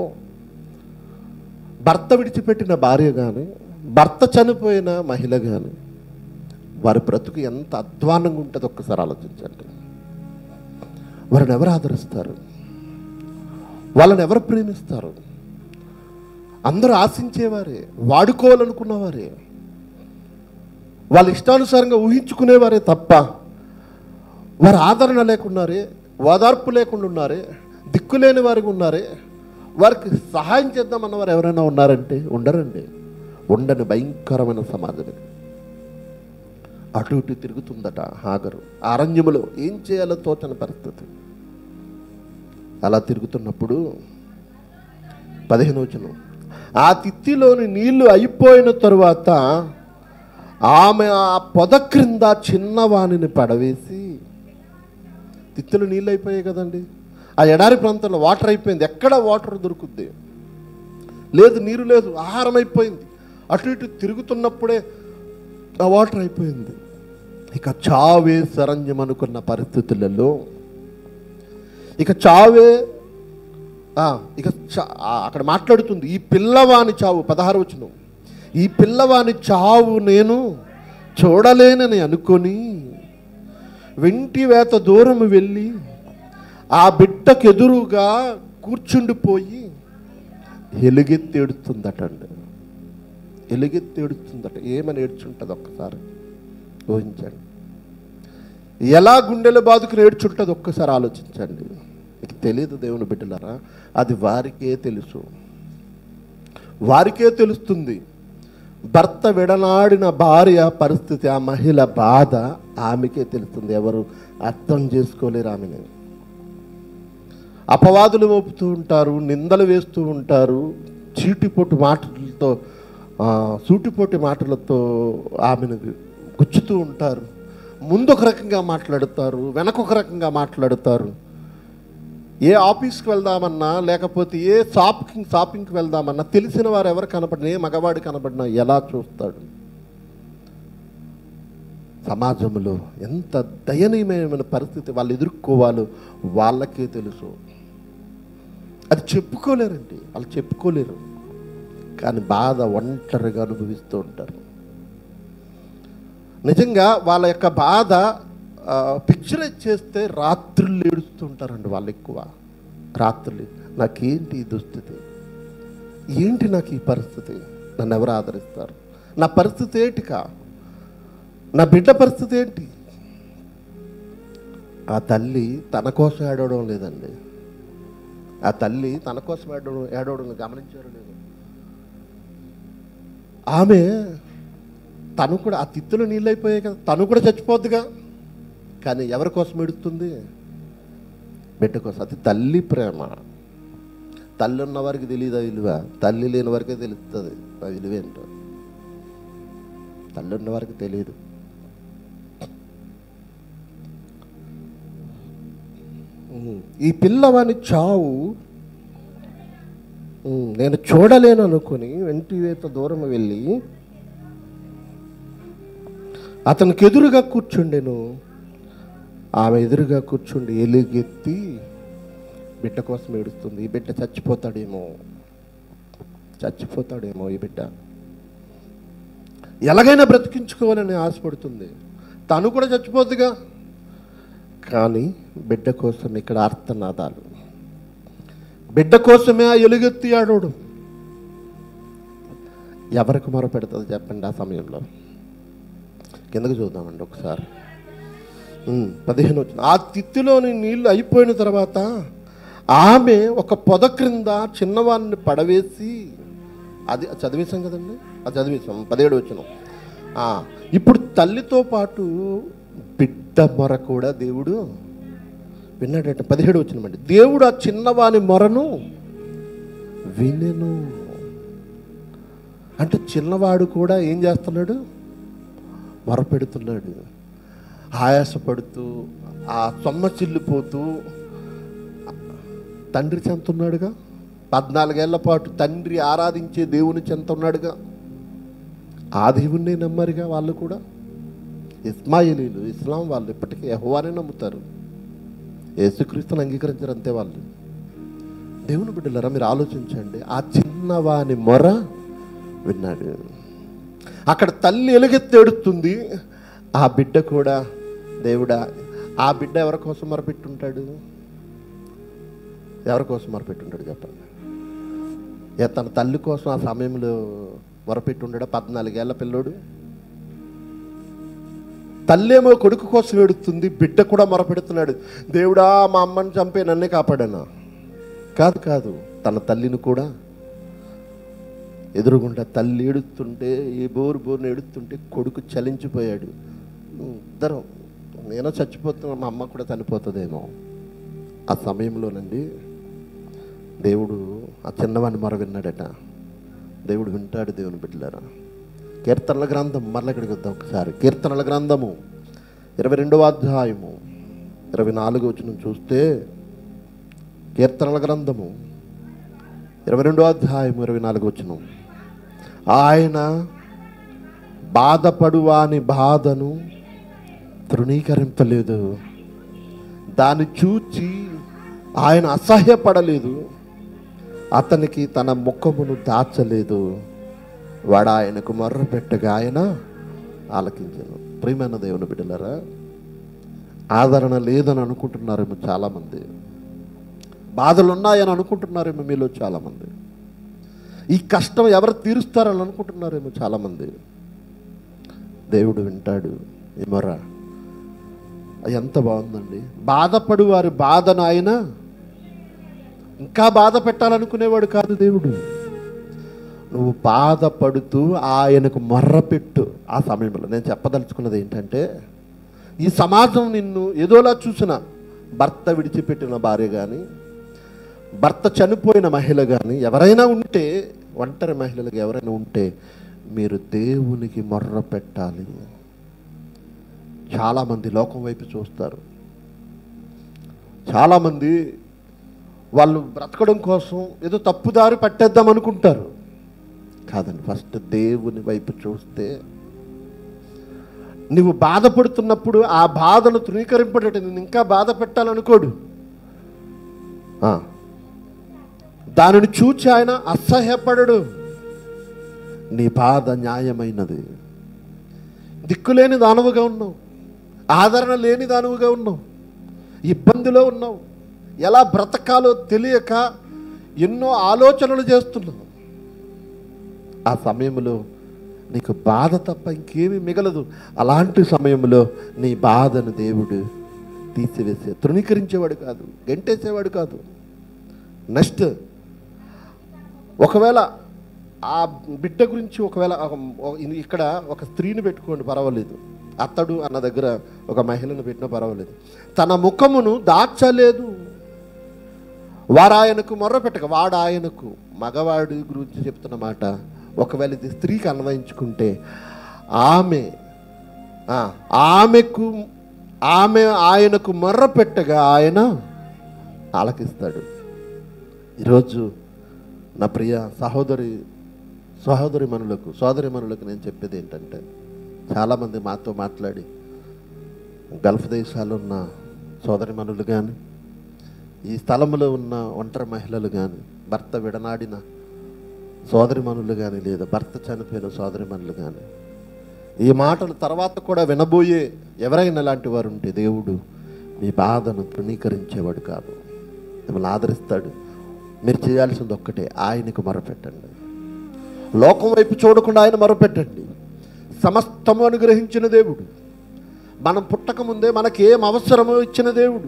భర్త విడిచిపెట్టిన భార్య కానీ భర్త చనిపోయిన మహిళ కానీ వారి బ్రతుకు ఎంత అధ్వానంగా ఉంటుందో ఒక్కసారి ఆలోచించండి వారిని ఎవరు ఆదరిస్తారు వాళ్ళని ఎవరు ప్రేమిస్తారు అందరూ ఆశించేవారే వాడుకోవాలనుకున్నవారే వాళ్ళ ఇష్టానుసారంగా ఊహించుకునేవారే తప్ప వారి ఆదరణ లేకున్నారే ఓదార్పు లేకుండా ఉన్నారే దిక్కులేని వారికి ఉన్నారే వారికి సహాయం చేద్దామన్న వారు ఎవరైనా ఉన్నారంటే ఉండరండి ఉండని భయంకరమైన సమాజం ఇది అటు ఇటు తిరుగుతుందట హాగరు ఆ అరణ్యములో ఏం చేయాలో తోచని పరిస్థితి అలా తిరుగుతున్నప్పుడు పదిహేను వచనం ఆ తిత్తిలోని నీళ్లు అయిపోయిన తరువాత ఆమె ఆ పొద క్రింద చిన్నవాణిని పడవేసి తిత్తులు నీళ్ళు అయిపోయాయి కదండి ఆ ఎడారి ప్రాంతంలో వాటర్ అయిపోయింది ఎక్కడ వాటర్ దొరుకుద్ది లేదు నీరు లేదు ఆహారం అయిపోయింది అటు ఇటు తిరుగుతున్నప్పుడే ఆ వాటర్ అయిపోయింది ఇక చావే శరణ్యం అనుకున్న పరిస్థితులలో ఇక చావే ఆ, ఇక చా- ఆ, అక్కడ మాట్లాడుతుంది ఈ పిల్లవాని చావు పదహారు వచనం ఈ పిల్లవాని చావు నేను చూడలేనని అనుకొని వెంటి వేత దూరం వెళ్ళి ఆ బిడ్డకు ఎదురుగా కూర్చుండిపోయి ఎలుగెత్తి ఏడుస్తుందటండి ఎలుగెత్తి ఏడుస్తుందట ఏమని ఏడ్చుంటుంది ఒక్కసారి ఊహించండి ఎలా గుండెల బాదుకుని ఏడ్చుంటుంది ఒక్కసారి ఆలోచించండి మీకు తెలియదు దేవుని బిడ్డలారా అది వారికే తెలుసు వారికే తెలుస్తుంది భర్త విడనాడిన భార్య పరిస్థితి ఆ మహిళ బాధ ఆమెకే తెలుస్తుంది ఎవరు అర్థం చేసుకోలేరు ఆమెని అపవాదులు మోపుతూ ఉంటారు నిందలు వేస్తూ ఉంటారు చీటిపోటు మాటలతో ఆ, సూటిపోటి మాటలతో ఆమెను గుచ్చుతూ ఉంటారు ముందు ఒక రకంగా మాట్లాడుతారు వెనక ఒక రకంగా మాట్లాడుతారు ఏ ఆఫీస్కి వెళ్దామన్నా లేకపోతే ఏ షాప్కి షాపింగ్కి వెళ్దామన్నా తెలిసిన వారు ఎవరు కనపడినా ఏ మగవాడు కనపడినా ఎలా చూస్తాడు సమాజంలో ఎంత దయనీయమైన పరిస్థితి వాళ్ళు ఎదుర్కోవాలో వాళ్ళకే తెలుసు అది చెప్పుకోలేరండి వాళ్ళు చెప్పుకోలేరు కానీ బాధ ఒంటరిగా అనుభవిస్తూ ఉంటారు నిజంగా వాళ్ళ యొక్క బాధ పిక్చరైజ్ చేస్తే రాత్రులు ఏడుస్తూ ఉంటారండి వాళ్ళు ఎక్కువ రాత్రులు నాకేంటి ఈ దుస్థితి ఏంటి నాకు ఈ పరిస్థితి నన్ను ఎవరు ఆదరిస్తారు నా పరిస్థితి ఏంటికా నా బిడ్డ పరిస్థితి ఏంటి ఆ తల్లి తన కోసం ఏడవడం లేదండి ఆ తల్లి తన కోసం ఏడవడం ఏడవడం గమనించారు లేదు ఆమె తను కూడా ఆ తిత్తులు నీళ్ళైపోయాయి కదా తను కూడా చచ్చిపోద్దిగా కానీ ఎవరి కోసం ఎడుతుంది బిడ్డ కోసం అది తల్లి ప్రేమ తల్లి ఉన్న వారికి తెలియదు ఆ విలువ తల్లి లేని వారికే తెలుస్తుంది ఆ విలువ ఏంటో తల్లి ఉన్న వారికి తెలియదు ఉమ్, ఈ పిల్లవాని చావు ఉమ్, నేను చూడలేను అనుకుని వెంటి వేత దూరం వెళ్ళి అతనికి ఎదురుగా కూర్చుండెను ఆమె ఎదురుగా కూర్చుండి ఎలుగెత్తి బిడ్డ కోసం ఏడుస్తుంది ఈ బిడ్డ చచ్చిపోతాడేమో చచ్చిపోతాడేమో ఈ బిడ్డ ఎలాగైనా బ్రతికించుకోవాలని ఆశపడుతుంది తను కూడా చచ్చిపోద్దిగా కానీ బిడ్డ కోసం ఇక్కడ ఆర్తనాదాలు బిడ్డ కోసమే ఆ ఎలుగెత్తి ఆడోడు ఎవరికి మొర పెడుతుంది చెప్పండి ఆ సమయంలో కిందకు చూద్దామండి ఒకసారి ఉమ్, పదిహేను వచ్చిన ఆ తిత్తిలోని నీళ్లు అయిపోయిన తర్వాత ఆమె ఒక పొద క్రింద చిన్నవాడిని పడవేసి అది చదివేశాం కదండి అది చదివేశాం పదిహేడు వచ్చిన ఇప్పుడు తల్లితో పాటు బిడ్డ మొర కూడా దేవుడు విన్నాడట పదిహేడు వచ్చినమండి దేవుడు ఆ చిన్నవాని మొరను వినెను అంటే చిన్నవాడు కూడా ఏం చేస్తున్నాడు మొరపెడుతున్నాడు ఆయాసపడుతూ ఆ సొమ్మచిల్లిపోతూ తండ్రి చెంతున్నాడుగా పద్నాలుగేళ్ల పాటు తండ్రి ఆరాధించే దేవుని చెంతున్నాడుగా ఆ దేవుణ్ణి నమ్మరుగా వాళ్ళు కూడా ఇస్మాయిలీలు ఇస్లాం వాళ్ళు ఇప్పటికీ యహోవానే నమ్ముతారు యేసుక్రీస్తుని అంగీకరించారు అంతే వాళ్ళు దేవుని బిడ్డలరా మీరు ఆలోచించండి ఆ చిన్నవాని మొర విన్నాడు అక్కడ తల్లి ఎలుగెత్తేడుతుంది ఆ బిడ్డ కూడా దేవుడా ఆ బిడ్డ ఎవరి కోసం మొరపెట్టుంటాడు ఎవరి కోసం మొరపెట్టుంటాడు చెప్పండి ఏ తన తల్లి కోసం ఆ సమయంలో మొరపెట్టుండడా పద్నాలుగేళ్ల పిల్లోడు తల్లేమో కొడుకు కోసం ఏడుతుంది బిడ్డ కూడా మొరపెడుతున్నాడు దేవుడా మా అమ్మని చంపే నన్నే కాపాడానా కాదు కాదు తన తల్లిని కూడా ఎదురుగుండా తల్లి ఏడుస్తుంటే ఏ బోరు బోరుని ఏడుస్తుంటే కొడుకు చలించిపోయాడు ఇద్దరం నేనో చచ్చిపోతున్నా మా అమ్మ కూడా చనిపోతుందేమో ఆ సమయంలోనండి దేవుడు ఆ చిన్నవాడిని మొర విన్నాడట దేవుడు వింటాడు దేవుని బిడ్డలారా కీర్తనల గ్రంథం మరల ఇక్కడికి వద్దాం ఒకసారి కీర్తనల గ్రంథము ఇరవై రెండవ అధ్యాయము ఇరవై నాలుగు వచ్చిన చూస్తే కీర్తనల గ్రంథము ఇరవై రెండో అధ్యాయం ఇరవై నాలుగు వచ్చిన ఆయన బాధపడువాని బాధను తృణీకరింపలేదు దాన్ని చూచి ఆయన అసహ్యపడలేదు అతనికి తన ముఖమును దాచలేదు వాడు ఆయనకు మొర్ర పెట్టగా ఆయన ఆలకించాను ప్రియమైన దేవుని బిడ్డలారా ఆదరణ లేదని అనుకుంటున్నారేమో చాలామంది బాధలు ఉన్నాయని అనుకుంటున్నారేమో మీలో చాలామంది ఈ కష్టం ఎవరు తీరుస్తారని అనుకుంటున్నారేమో చాలామంది దేవుడు వింటాడు ఏమరా ఎంత బాగుందండి బాధపడు వారి బాధను ఆయన ఇంకా బాధ పెట్టాలనుకునేవాడు కాదు దేవుడు నువ్వు బాధపడుతూ ఆయనకు మొర్రపెట్టు ఆ సమయంలో నేను చెప్పదలుచుకున్నది ఏంటంటే ఈ సమాజం నిన్ను ఏదోలా చూసిన భర్త విడిచిపెట్టిన భార్య కానీ భర్త చనిపోయిన మహిళ కానీ ఎవరైనా ఉంటే ఒంటరి మహిళలకు ఎవరైనా ఉంటే మీరు దేవునికి మొర్ర పెట్టాలి చాలామంది లోకం వైపు చూస్తారు చాలామంది వాళ్ళు బ్రతకడం కోసం ఏదో తప్పుదారి పట్టేద్దాం అనుకుంటారు కాదండి ఫస్ట్ దేవుని వైపు చూస్తే నువ్వు బాధపడుతున్నప్పుడు ఆ బాధను తృణీకరింపడట నేను ఇంకా బాధ పెట్టాలనుకోడు ఆ. దానిని చూచి ఆయన అసహ్యపడడు నీ బాధ న్యాయమైనది దిక్కులేని దానవుగా ఉన్నావు ఆదరణ లేని దానవుగా ఉన్నావు ఇబ్బందిలో ఉన్నావు ఎలా బ్రతకాలో తెలియక ఎన్నో ఆలోచనలు చేస్తున్నావు ఆ సమయంలో నీకు బాధ తప్ప ఇంకేమీ మిగలదు అలాంటి సమయంలో నీ బాధను దేవుడు తీసివేసే తృణీకరించేవాడు కాదు గెంటేసేవాడు కాదు నెక్స్ట్ ఒకవేళ ఆ బిడ్డ గురించి ఒకవేళ ఒక- ఇక్కడ ఒక స్త్రీని పెట్టుకోండి పర్వాలేదు అత్తడు అన్న దగ్గర ఒక మహిళను పెట్టినా పర్వాలేదు తన ముఖమును దాచలేదు వారు ఆయనకు మొర్ర పెట్టక వాడు ఆయనకు మగవాడి గురించి చెప్తున్న మాట ఒకవేళ ఇది స్త్రీకి అన్వయించుకుంటే ఆమె ఆ, ఆమెకు ఆమె ఆయనకు మొర్ర పెట్టగా ఆయన ఆలకిస్తాడు ఈరోజు నా ప్రియ సహోదరి సహోదరి మనులకు సోదరి మనులకు నేను చెప్పేది ఏంటంటే చాలామంది మాతో మాట్లాడి గల్ఫ్ దేశాల్లో ఉన్న సోదరి మనులు కానీ ఈ స్థలంలో ఉన్న ఒంటరి మహిళలు కానీ భర్త విడనాడిన సోదరి మనులు కానీ లేదా భర్త చనిపోయిన సోదరి మనులు కానీ ఈ మాటలు తర్వాత కూడా వినబోయే ఎవరైనా ఇలాంటి వారు ఉంటే దేవుడు మీ బాధను తృణీకరించేవాడు కాదు మిమ్మల్ని ఆదరిస్తాడు మీరు చేయాల్సింది ఒక్కటే ఆయనకు మొరపెట్టండి లోకం వైపు చూడకుండా ఆయన మొరపెట్టండి సమస్తము అనుగ్రహించిన దేవుడు మనం పుట్టక ముందే మనకేం అవసరమో ఇచ్చిన దేవుడు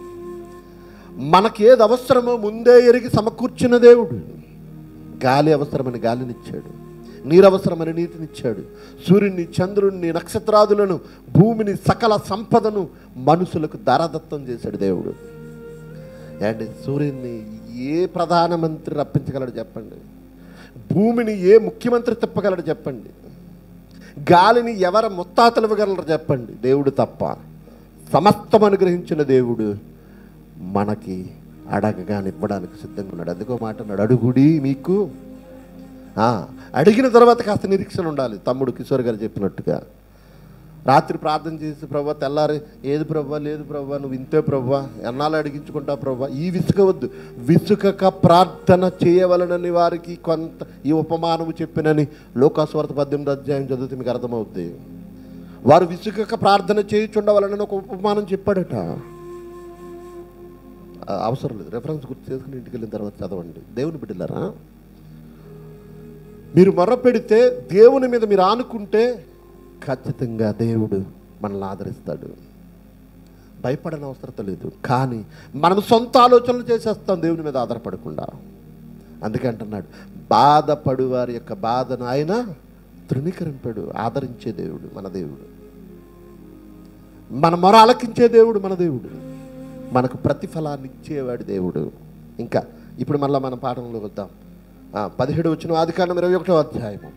మనకేది అవసరమో ముందే ఎరిగి సమకూర్చిన దేవుడు గాలి అవసరమని గాలినిచ్చాడు నీరు అవసరమని నీటినిచ్చాడు సూర్యుని చంద్రుణ్ణి నక్షత్రాదులను భూమిని సకల సంపదను మనుషులకు దారదత్తం చేశాడు దేవుడు ఏంటి సూర్యుని ఏ ప్రధానమంత్రి రప్పించగలడు చెప్పండి భూమిని ఏ ముఖ్యమంత్రి తిప్పగలడు చెప్పండి గాలిని ఎవరు ముత్తాతలు ఇవ్వగలరు చెప్పండి దేవుడు తప్ప సమస్తం అనుగ్రహించిన దేవుడు మనకి అడగగాని ఇవ్వడానికి సిద్ధంగా ఉన్నాడు అందుకో మాట అన్నాడు అడుగుడి మీకు ఆ, అడిగిన తర్వాత కాస్త నిరీక్షణ ఉండాలి తమ్ముడు కిషోర్ గారు చెప్పినట్టుగా రాత్రి ప్రార్థన చేసి ప్రభా తెల్లారి ఏది ప్రభా లేదు ప్రభా నువ్వు ఇంతే ప్రభా ఎన్నాళ్ళు అడిగించుకుంటావు ప్రభా ఈ విసుకవద్దు విసుకక ప్రార్థన చేయవలనని వారికి కొంత ఈ ఉపమానము చెప్పినని లోకాస్వార్త పద్దెనిమిది అధ్యాయం చదివితే మీకు అర్థమవుద్ది వారు విసుకక ప్రార్థన చేయుచుండవలనని ఒక ఉపమానం చెప్పాడట ఆ, అవసరం లేదు రెఫరెన్స్ గుర్తు చేసుకుని ఇంటికి వెళ్ళిన తర్వాత చదవండి దేవుని బిడ్డలారా మీరు మొర్ర పెడితే దేవుని మీద మీరు ఆనుకుంటే ఖచ్చితంగా దేవుడు మనల్ని ఆదరిస్తాడు భయపడని అవసరం లేదు కానీ మనం సొంత ఆలోచనలు చేసేస్తాం దేవుని మీద ఆధారపడకుండా అందుకే అంటున్నాడు బాధపడు వారి యొక్క బాధను ఆయన తృణీకరింపాడు ఆదరించే దేవుడు మన దేవుడు మన మొర ఆలకించే దేవుడు మన దేవుడు మనకు ప్రతిఫలాన్ని ఇచ్చేవాడు దేవుడు ఇంకా ఇప్పుడు మళ్ళీ మన పాఠంలోకి వద్దాం ఆ, పదిహేడు వచ్చిన ఆది కాండం ఇరవై ఒకటో అధ్యాయము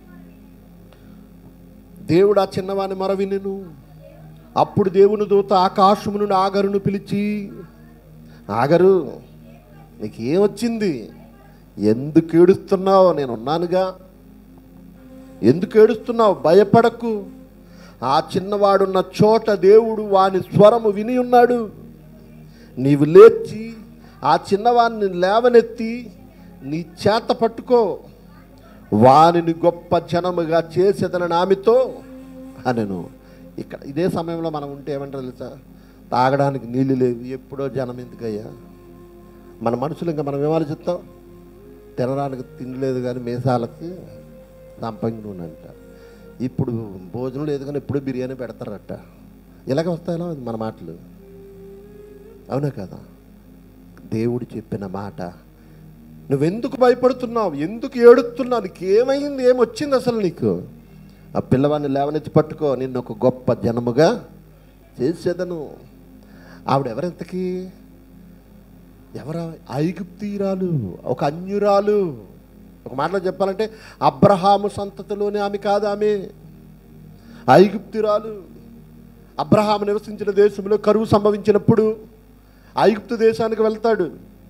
దేవుడు ఆ చిన్నవాని మొర వినెను అప్పుడు దేవుని దూత ఆకాశము నుండి ఆగరును పిలిచి ఆగరు నీకేమొచ్చింది ఎందుకు ఏడుస్తున్నావు నేను ఉన్నానుగా ఎందుకు ఏడుస్తున్నావు భయపడకు ఆ చిన్నవాడున్న చోట దేవుడు వాని స్వరము విని ఉన్నాడు నీవు లేచి ఆ చిన్నవాడిని లేవనెత్తి నీ చేత పట్టుకో వానిని గొప్ప జనముగా చేసేదన ఆమెతో అనెను ఇక్కడ ఇదే సమయంలో మనం ఉంటే ఏమంటారు తెలుసా తాగడానికి నీళ్ళు లేవు ఎప్పుడో జనం ఎందుకయ్యా మన మనుషులు ఇంకా మనం ఏం ఆలోచిస్తాం తినడానికి తిండి లేదు కానీ మేసాలకి సంపంగి నూనె అంట ఇప్పుడు భోజనం లేదు కానీ ఇప్పుడు బిర్యానీ పెడతారట ఇలాగ వస్తాయో అది మన మాటలు అవునా కదా దేవుడు చెప్పిన మాట నువ్వెందుకు భయపడుతున్నావు ఎందుకు ఏడుస్తున్నావు నీకు ఏమైంది ఏమొచ్చింది అసలు నీకు ఆ పిల్లవాడిని లేవనెత్తి పట్టుకో నిన్ను ఒక గొప్ప జనముగా చేసేదను ఆవిడ ఎవరెంతకి ఎవరా ఐగుప్తీరాలు ఒక అన్యురాలు ఒక మాటలో చెప్పాలంటే అబ్రహాము సంతతిలోని ఆమె కాదు ఆమె ఐగుప్తిరాలు అబ్రహాము నివసించిన దేశంలో కరువు సంభవించినప్పుడు ఐగుప్తు దేశానికి వెళ్తాడు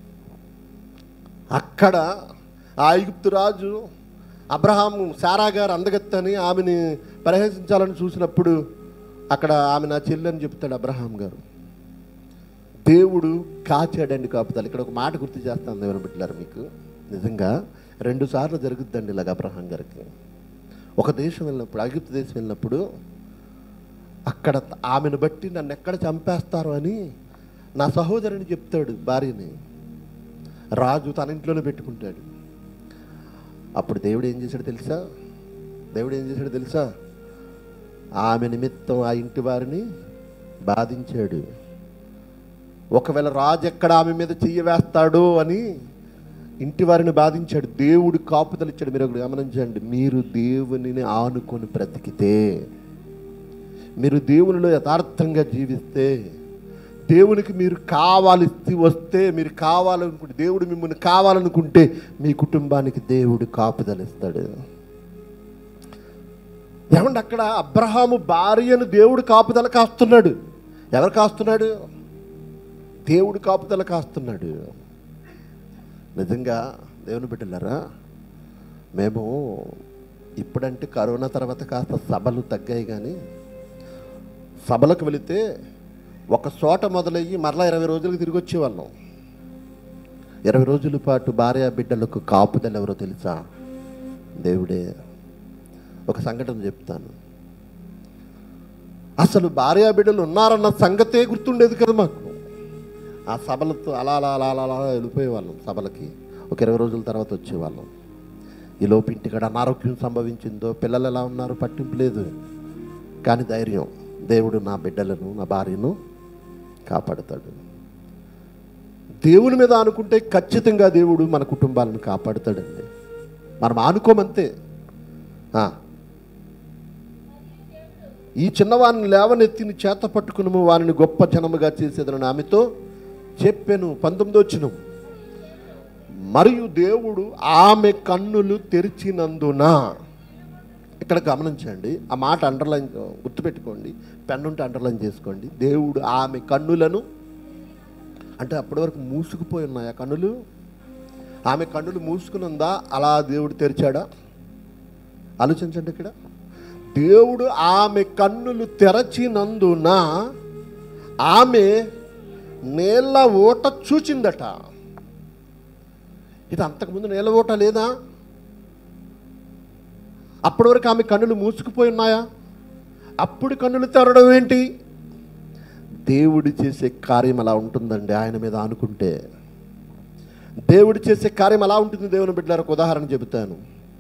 అక్కడ ఆ ఐగుప్తు రాజు అబ్రహాము సారా గారు అందగత్తని ఆమెని పరిహసించాలని చూసినప్పుడు అక్కడ ఆమె నా చెల్లి అని చెప్తాడు అబ్రహాం గారు దేవుడు కాచాడండి కాపుతాలు ఇక్కడ ఒక మాట గుర్తు చేస్తాను దేవుని బిడ్డలారు మీకు నిజంగా రెండు సార్లు జరుగుద్దండి ఇలాగ అబ్రహాం గారికి ఒక దేశం వెళ్ళినప్పుడు ఐగుప్తు దేశం వెళ్ళినప్పుడు అక్కడ ఆమెను బట్టి నన్ను ఎక్కడ చంపేస్తారు అని నా సహోదరుని చెప్తాడు భార్యని రాజు తన ఇంట్లోనే పెట్టుకుంటాడు అప్పుడు దేవుడు ఏం చేశాడు తెలుసా దేవుడు ఏం చేశాడు తెలుసా ఆమె నిమిత్తం ఆ ఇంటి వారిని బాధించాడు ఒకవేళ రాజు ఎక్కడ ఆమె మీద చెయ్యి వేస్తాడో అని ఇంటి వారిని బాధించాడు దేవుడు కాపుదలు ఇచ్చాడు మీరు ఒకటి గమనించండి మీరు దేవునిని ఆనుకొని బ్రతికితే మీరు దేవునిలో యథార్థంగా జీవిస్తే దేవునికి మీరు కావాల్సి వస్తే మీరు కావాలనుకుంటే దేవుడు మిమ్మల్ని కావాలనుకుంటే మీ కుటుంబానికి దేవుడు కాపుదలిస్తాడు ఏమండి అక్కడ అబ్రహాము భార్యను దేవుడు కాపుదల కాస్తున్నాడు ఎవరు కాస్తున్నాడు దేవుడు కాపుదల కాస్తున్నాడు నిజంగా దేవుని బిడ్డలారా మేము ఇప్పుడంటే కరోనా తర్వాత కాస్త సభలు తగ్గాయి కానీ సభలకు వెళితే ఒక చోట మొదలయ్యి మరలా ఇరవై రోజులకు తిరిగి వచ్చేవాళ్ళం ఇరవై రోజుల పాటు భార్య బిడ్డలకు కాపుదలు ఎవరో తెలుసా దేవుడే ఒక సంఘటన చెప్తాను అసలు భార్య బిడ్డలు ఉన్నారన్న సంగతే గుర్తుండేది కదా మాకు ఆ సభలతో అలా అలా అలా అలా అలా వెళ్ళిపోయేవాళ్ళం సభలకి ఒక ఇరవై రోజుల తర్వాత వచ్చేవాళ్ళం ఈ లోపు ఇంటికాడ అనారోగ్యం సంభవించిందో పిల్లలు ఎలా ఉన్నారు పట్టింపు లేదు కానీ ధైర్యం దేవుడు నా బిడ్డలను నా భార్యను కాపాడుతాడు దేవుని మీద అనుకుంటే ఖచ్చితంగా దేవుడు మన కుటుంబాలను కాపాడుతాడండి మనం ఆనుకోమంతే ఆ. ఈ చిన్నవారిని లేవనెత్తిని చేత పట్టుకును వారిని గొప్ప జనముగా చేసేదని ఆమెతో చెప్పాను పంతొమ్మిది వచ్చిన మరియు దేవుడు ఆమె కన్నులు తెరిచినందున ఇక్కడ గమనించండి ఆ మాట అండర్లైన్ గుర్తుపెట్టుకోండి పెన్ ఉంటే అండర్లైన్ చేసుకోండి దేవుడు ఆమె కన్నులను అంటే అప్పటి వరకు మూసుకుపోయి ఉన్నాయి ఆ కన్నులు ఆమె కన్నులు మూసుకుని ఉందా అలా దేవుడు తెరిచాడా ఆలోచించండి ఇక్కడ దేవుడు ఆమె కన్నులు తెరచినందున ఆమె నేల ఓట చూచిందట ఇది అంతకుముందు నేల ఓట లేదా అప్పటి వరకు ఆమె కన్నులు మూసుకుపోయి ఉన్నాయా అప్పుడు కన్నులు తెరడం ఏంటి దేవుడు చేసే కార్యం అలా ఉంటుందండి ఆయన మీద ఆనుకుంటే దేవుడు చేసే కార్యం అలా ఉంటుంది దేవుని బిడ్డలకు ఉదాహరణ చెబుతాను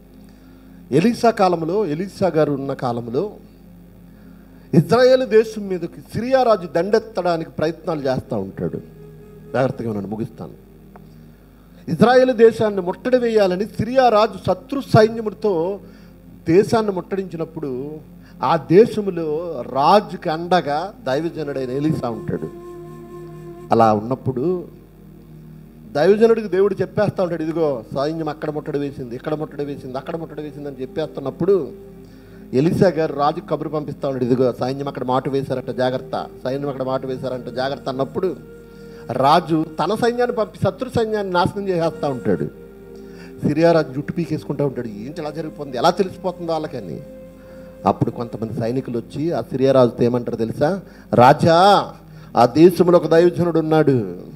ఎలీసా కాలంలో ఎలీసా గారు ఉన్న కాలంలో ఇజ్రాయేల్ దేశం మీదకి సిరియా రాజు దండెత్తడానికి ప్రయత్నాలు చేస్తూ ఉంటాడు జాగ్రత్తగా ఉన్నాను ముగిస్తాను ఇజ్రాయేల్ దేశాన్ని ముట్టడి వేయాలని సిరియా రాజు శత్రు సైన్యములతో దేశాన్ని ముట్టడించినప్పుడు ఆ దేశములో రాజుకి అండగా దైవజనుడైన ఎలీసా ఉంటాడు అలా ఉన్నప్పుడు దైవజనుడికి దేవుడు చెప్పేస్తా ఉంటాడు ఇదిగో సైన్యం అక్కడ ముట్టడి వేసింది ఇక్కడ ముట్టడి వేసింది అక్కడ ముట్టడి వేసింది అని చెప్పేస్తున్నప్పుడు ఎలిసా గారు రాజుకు కబురు పంపిస్తా ఉన్నాడు ఇదిగో సైన్యం అక్కడ మాట వేశారట జాగ్రత్త సైన్యం అక్కడ మాట వేశారంట జాగ్రత్త అన్నప్పుడు రాజు తన సైన్యాన్ని పంపి శత్రు సైన్యాన్ని నాశనం చేసేస్తూ ఉంటాడు సిరియా రాజు జుట్టు పీకేసుకుంటూ ఉంటాడు ఏంటి ఎలా జరిగిపోతుంది ఎలా తెలిసిపోతుందో వాళ్ళకని అప్పుడు కొంతమంది సైనికులు వచ్చి ఆ సిరియా రాజుతో ఏమంటారు తెలుసా రాజా ఆ దేశంలో ఒక దైవజనుడు ఉన్నాడు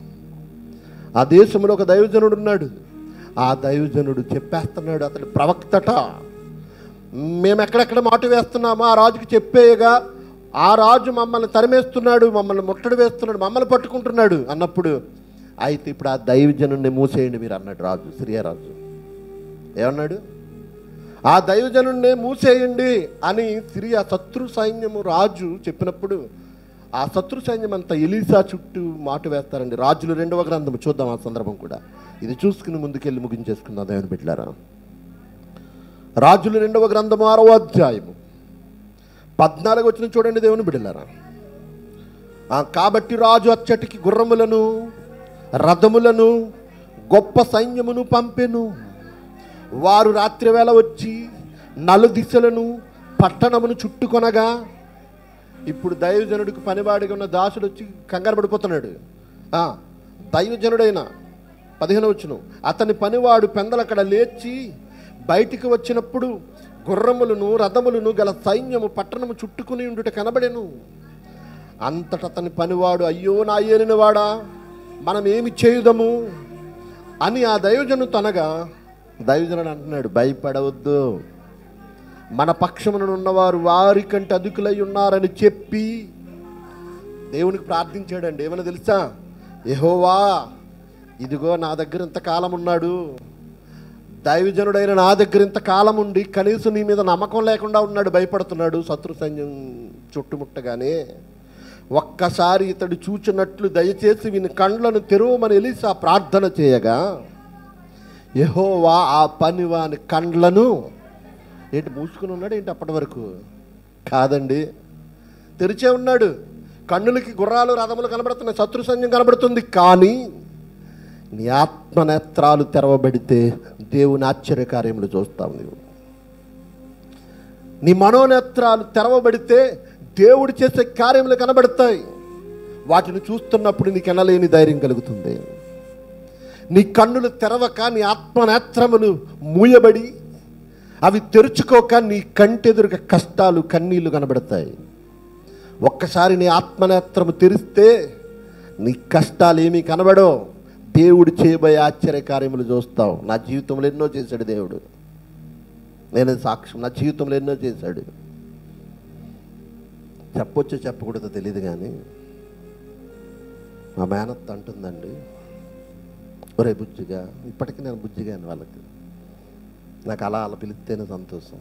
ఆ దేశంలో ఒక దైవజనుడు ఉన్నాడు ఆ దైవజనుడు చెప్పేస్తున్నాడు అతడు ప్రవక్తట మేము ఎక్కడెక్కడ మాట వేస్తున్నామో ఆ రాజుకి చెప్పేయగా ఆ రాజు మమ్మల్ని తరిమేస్తున్నాడు మమ్మల్ని ముట్టడి వేస్తున్నాడు మమ్మల్ని పట్టుకుంటున్నాడు అన్నప్పుడు అయితే ఇప్పుడు ఆ దైవజనుడిని మూసేయండి మీరు అన్నాడు రాజు సిరియారాజు ఏమన్నాడు ఆ దైవజనుడిని మూసేయండి అని సిరియా శత్రు సైన్యము రాజు చెప్పినప్పుడు ఆ శత్రు సైన్యం అంతా ఎలీసా చుట్టూ మాట వేస్తారండి రాజులు రెండవ గ్రంథం చూద్దాం ఆ సందర్భం కూడా ఇది చూసుకుని ముందుకెళ్ళి ముగించేసుకుందాం దేవుని బిడ్డలారా రాజులు రెండవ గ్రంథము ఆరవ అధ్యాయము పద్నాలుగు వచ్చిన చూడండి దేవుని బిడ్డలారా ఆ, కాబట్టి రాజు అచ్చటికి గుర్రములను రథములను గొప్ప సైన్యమును పంపెను వారు రాత్రివేళ వచ్చి నలు దిశలను పట్టణమును చుట్టుకొనగా ఇప్పుడు దైవజనుడికి పనివాడిగా ఉన్న దాసుడు వచ్చి కంగారు పడిపోతున్నాడు ఆ, దైవజనుడైన పదిహేను వచ్చును అతని పనివాడు పెందలక్కడ లేచి బయటికి వచ్చినప్పుడు గుర్రములను రథములను గల సైన్యము పట్టణము చుట్టుకుని ఉండుట కనబడెను అంతట అతని పనివాడు అయ్యో నా ఏలినవాడా మనం ఏమి చేయుదము అని ఆ దైవజను తనగా దైవజనుడు అంటున్నాడు భయపడవద్దు మన పక్షమున ఉన్నవారు వారి కంటే అధికులై ఉన్నారని చెప్పి దేవునికి ప్రార్థించాడండి ఏమని తెలుసా యెహోవా ఇదిగో నా దగ్గర ఇంతకాలం ఉన్నాడు దైవజనుడైన నా దగ్గర ఇంతకాలం ఉండి కనీసం నీ మీద నమ్మకం లేకుండా ఉన్నాడు భయపడుతున్నాడు శత్రు సైన్యం చుట్టుముట్టగానే ఒక్కసారి ఇతడు చూచినట్లు దయచేసి వీని కండ్లను తెరవమని ఎలిసా ప్రార్థన చేయగా యెహోవా ఆ పనివాని కండ్లను ఏంటి మూసుకుని ఉన్నాడు ఏంటి అప్పటి వరకు కాదండి తెరిచే ఉన్నాడు కన్నులకి గుర్రాలు రథములు కనబడుతున్నాయి శత్రు సైన్యం కనబడుతుంది కానీ నీ ఆత్మనేత్రాలు తెరవబడితే దేవుని ఆశ్చర్యకార్యములు చూస్తావు నీవు నీ మనోనేత్రాలు తెరవబడితే దేవుడు చేసే కార్యములు కనబడతాయి వాటిని చూస్తున్నప్పుడు నీకు ఎనలేని ధైర్యం కలుగుతుంది నీ కన్నులు తెరవక నీ ఆత్మనేత్రములు మూయబడి అవి తెరుచుకోక నీ కంటెదురుగా కష్టాలు కన్నీళ్లు కనబడతాయి ఒక్కసారి నీ ఆత్మనేత్రము తెరిస్తే నీ కష్టాలు ఏమీ కనబడో దేవుడు చేయబోయే ఆశ్చర్య కార్యములు చూస్తావు నా జీవితంలో ఎన్నో చేశాడు దేవుడు నేను సాక్ష్యం నా జీవితంలో ఎన్నో చేశాడు చెప్పొచ్చో చెప్పకూడదో తెలియదు కానీ మా మేనత్త అంటుందండి ఒరే బుజ్జిగా ఇప్పటికీ నేను బుజ్జిగాను వాళ్ళకి నాకు అలా అలా పిలిస్తేనే సంతోషం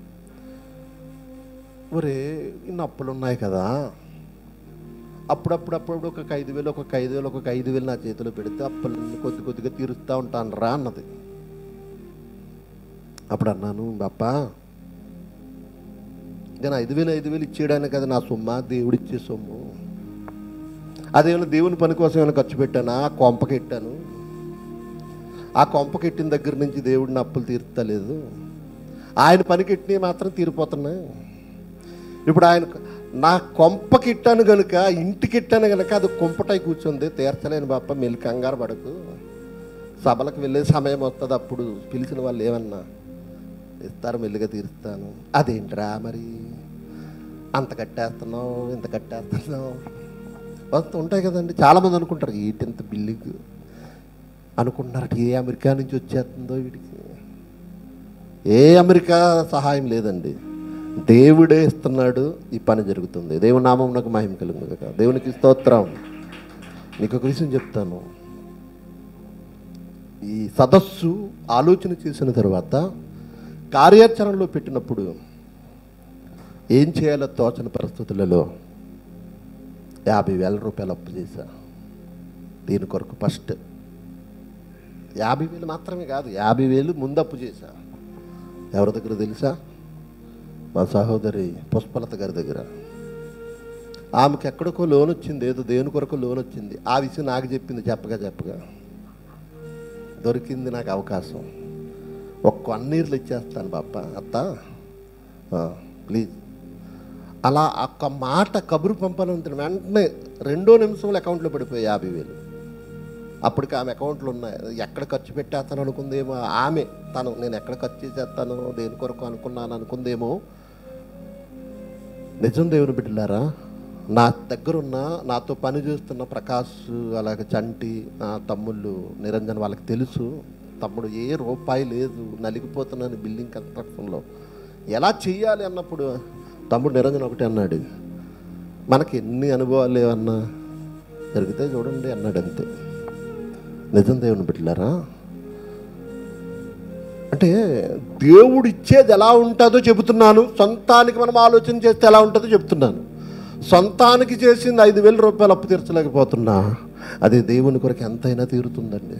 ఒరే ఇన్ని అప్పులు ఉన్నాయి కదా అప్పుడప్పుడు అప్పుడప్పుడు ఒక ఐదు వేలు ఒక ఐదు వేలు ఒక ఐదు వేలు నా చేతిలో పెడితే అప్పులన్నీ కొద్ది కొద్దిగా తీరుస్తూ ఉంటాను రా అన్నది అప్పుడు అన్నాను బాప్ప నేను ఐదు వేలు ఐదు వేలు ఇచ్చేయడానికి కదా నా సొమ్మ దేవుడు ఇచ్చే సొమ్ము అదేమైనా దేవుని పని కోసం ఏమైనా ఖర్చు పెట్టానా కొంపకెట్టాను ఆ కొంపకెట్టిన దగ్గర నుంచి దేవుడిని అప్పులు తీర్తలేదు ఆయన పనికెట్టినవి మాత్రం తీరిపోతున్నాయి ఇప్పుడు ఆయన నా కొంపకిట్టాను గనుక ఇంటికిట్టాను గనుక అది కుంపటై కూర్చుంది తీర్చలేని బాప మెల్లి కంగారు పడకు సభలకు వెళ్ళే సమయం వస్తుంది అప్పుడు పిలిచిన వాళ్ళు ఏమన్నా ఇస్తారు మెల్లిగా తీరుస్తాను అదేంట్రా మరి అంత కట్టేస్తున్నావు ఇంత కట్టేస్తున్నావు వస్తూ ఉంటాయి కదండి చాలామంది అనుకుంటారు ఏంటి బిల్డింగ్ అనుకుంటున్నారట ఏ అమెరికా నుంచి వచ్చేస్తుందో వీడికి ఏ అమెరికా సహాయం లేదండి దేవుడే ఇస్తున్నాడు ఈ పని జరుగుతుంది దేవుని నామం నాకు మహిమ కలుగు కదా దేవునికి స్తోత్రం మీకు ఒక విషయం చెప్తాను ఈ సదస్సు ఆలోచన చేసిన తర్వాత కార్యాచరణలో పెట్టినప్పుడు ఏం చేయాలో తోచని పరిస్థితులలో యాభై వేల రూపాయలు అప్పు చేశా దీని కొరకు ఫస్ట్ యాభై వేలు మాత్రమే కాదు యాభై వేలు ముందు అప్పు చేశా ఎవరి దగ్గర తెలుసా మా సహోదరి పుష్పలత గారి దగ్గర ఆమెకి ఎక్కడికో లోన్ వచ్చింది ఏదో దేని కొరకు లోన్ వచ్చింది ఆ విషయం నాకు చెప్పింది చెప్పగా చెప్పగా దొరికింది నాకు అవకాశం ఒక్క అన్నీర్లు ఇచ్చేస్తాను బాప్ప అత్త ప్లీజ్ అలా ఒక్క మాట కబురు పంపాలంటే వెంటనే రెండో నిమిషంలో అకౌంట్లో పడిపోయాయి యాభై వేలు అప్పటికి ఆమె అకౌంట్లు ఉన్నాయి ఎక్కడ ఖర్చు పెట్టేస్తాను అనుకుందేమో ఆమె తను నేను ఎక్కడ ఖర్చు చేసేస్తాను దేని కొరకు అనుకున్నాను అనుకుందేమో నిజం దేవుని బిడ్డలారా నా దగ్గరున్న నాతో పని చేస్తున్న ప్రకాష్ అలాగే చంటి నా తమ్ముళ్ళు నిరంజన్ వాళ్ళకి తెలుసు తమ్ముడు ఏ రూపాయి లేదు నలిగిపోతున్నాను బిల్డింగ్ కన్స్ట్రక్షన్లో ఎలా చెయ్యాలి అన్నప్పుడు తమ్ముడు నిరంజన్ ఒకటి అన్నాడు మనకి ఎన్ని అనుభవాలు లేవన్నా జరిగితే చూడండి అన్నాడు అంతే నిజం దేవుని బిడ్డలారా అంటే దేవుడు ఇచ్చేది ఎలా ఉంటుందో చెబుతున్నాను సొంతానికి మనం ఆలోచన చేస్తే ఎలా ఉంటుందో చెబుతున్నాను సొంతానికి చేసింది ఐదు వేల రూపాయలు అప్పు తీర్చలేకపోతున్నా అది దేవుని కొరకు ఎంతైనా తీరుతుందండి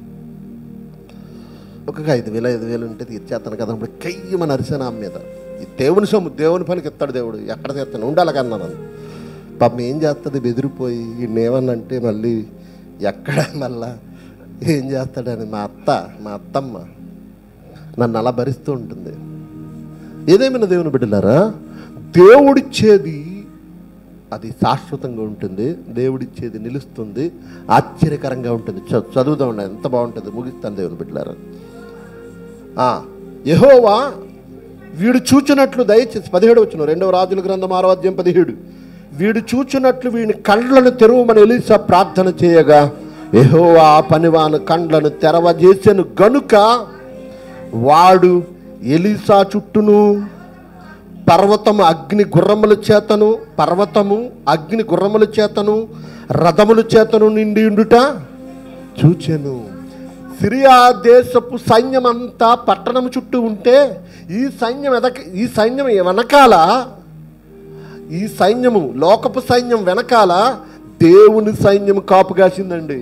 ఒక ఐదు వేలు ఐదు వేలు ఉంటే తీర్చేస్తాను కదా ఇప్పుడు కయ్యమని అరిసాను ఆమె మీద ఈ దేవుని సొమ్ము దేవుని పనికి ఎత్తాడు దేవుడు ఎక్కడ తీర్తాను ఉండాలి కన్నా నన్ను పాపం ఏం చేస్తుంది బెదిరిపోయి ఈయనేమన్నంటే మళ్ళీ ఎక్కడ మళ్ళా ఏం చేస్తాడని మా అత్త మా అత్తమ్మ నన్ను అలా భరిస్తూ ఉంటుంది ఏదేమైనా దేవుని బిడ్డలారా దేవుడిచ్చేది అది శాశ్వతంగా ఉంటుంది దేవుడిచ్చేది నిలుస్తుంది ఆశ్చర్యకరంగా ఉంటుంది చ- చదువుదాం ఎంత బాగుంటుంది ముగిస్తాను దేవుని బిడ్డలారా ఆ, యెహోవా వీడు చూచినట్లు దయచేసి పదిహేడు వచ్చిన రెండవ రాజుల గ్రంథం ఆరో అధ్యాయం పదిహేడు వీడు చూచినట్లు వీడిని కండ్లను తెరవమని ఎలీసా ప్రార్థన చేయగా యెహోవా ఆ పనివాని కండ్లను తెరవజేసెను గనుక వాడు ఎలీసా చుట్టూను పర్వతము అగ్ని గుర్రముల చేతను పర్వతము అగ్ని గుర్రముల చేతను రథముల చేతను నిండి ఉండుట చూచెను సిరియా దేశపు సైన్యం అంతా పట్టణము చుట్టూ ఉంటే ఈ సైన్యం ఎదక ఈ సైన్యం వెనకాల ఈ సైన్యము లోకపు సైన్యం వెనకాల దేవుని సైన్యం కాపు కాసిందండి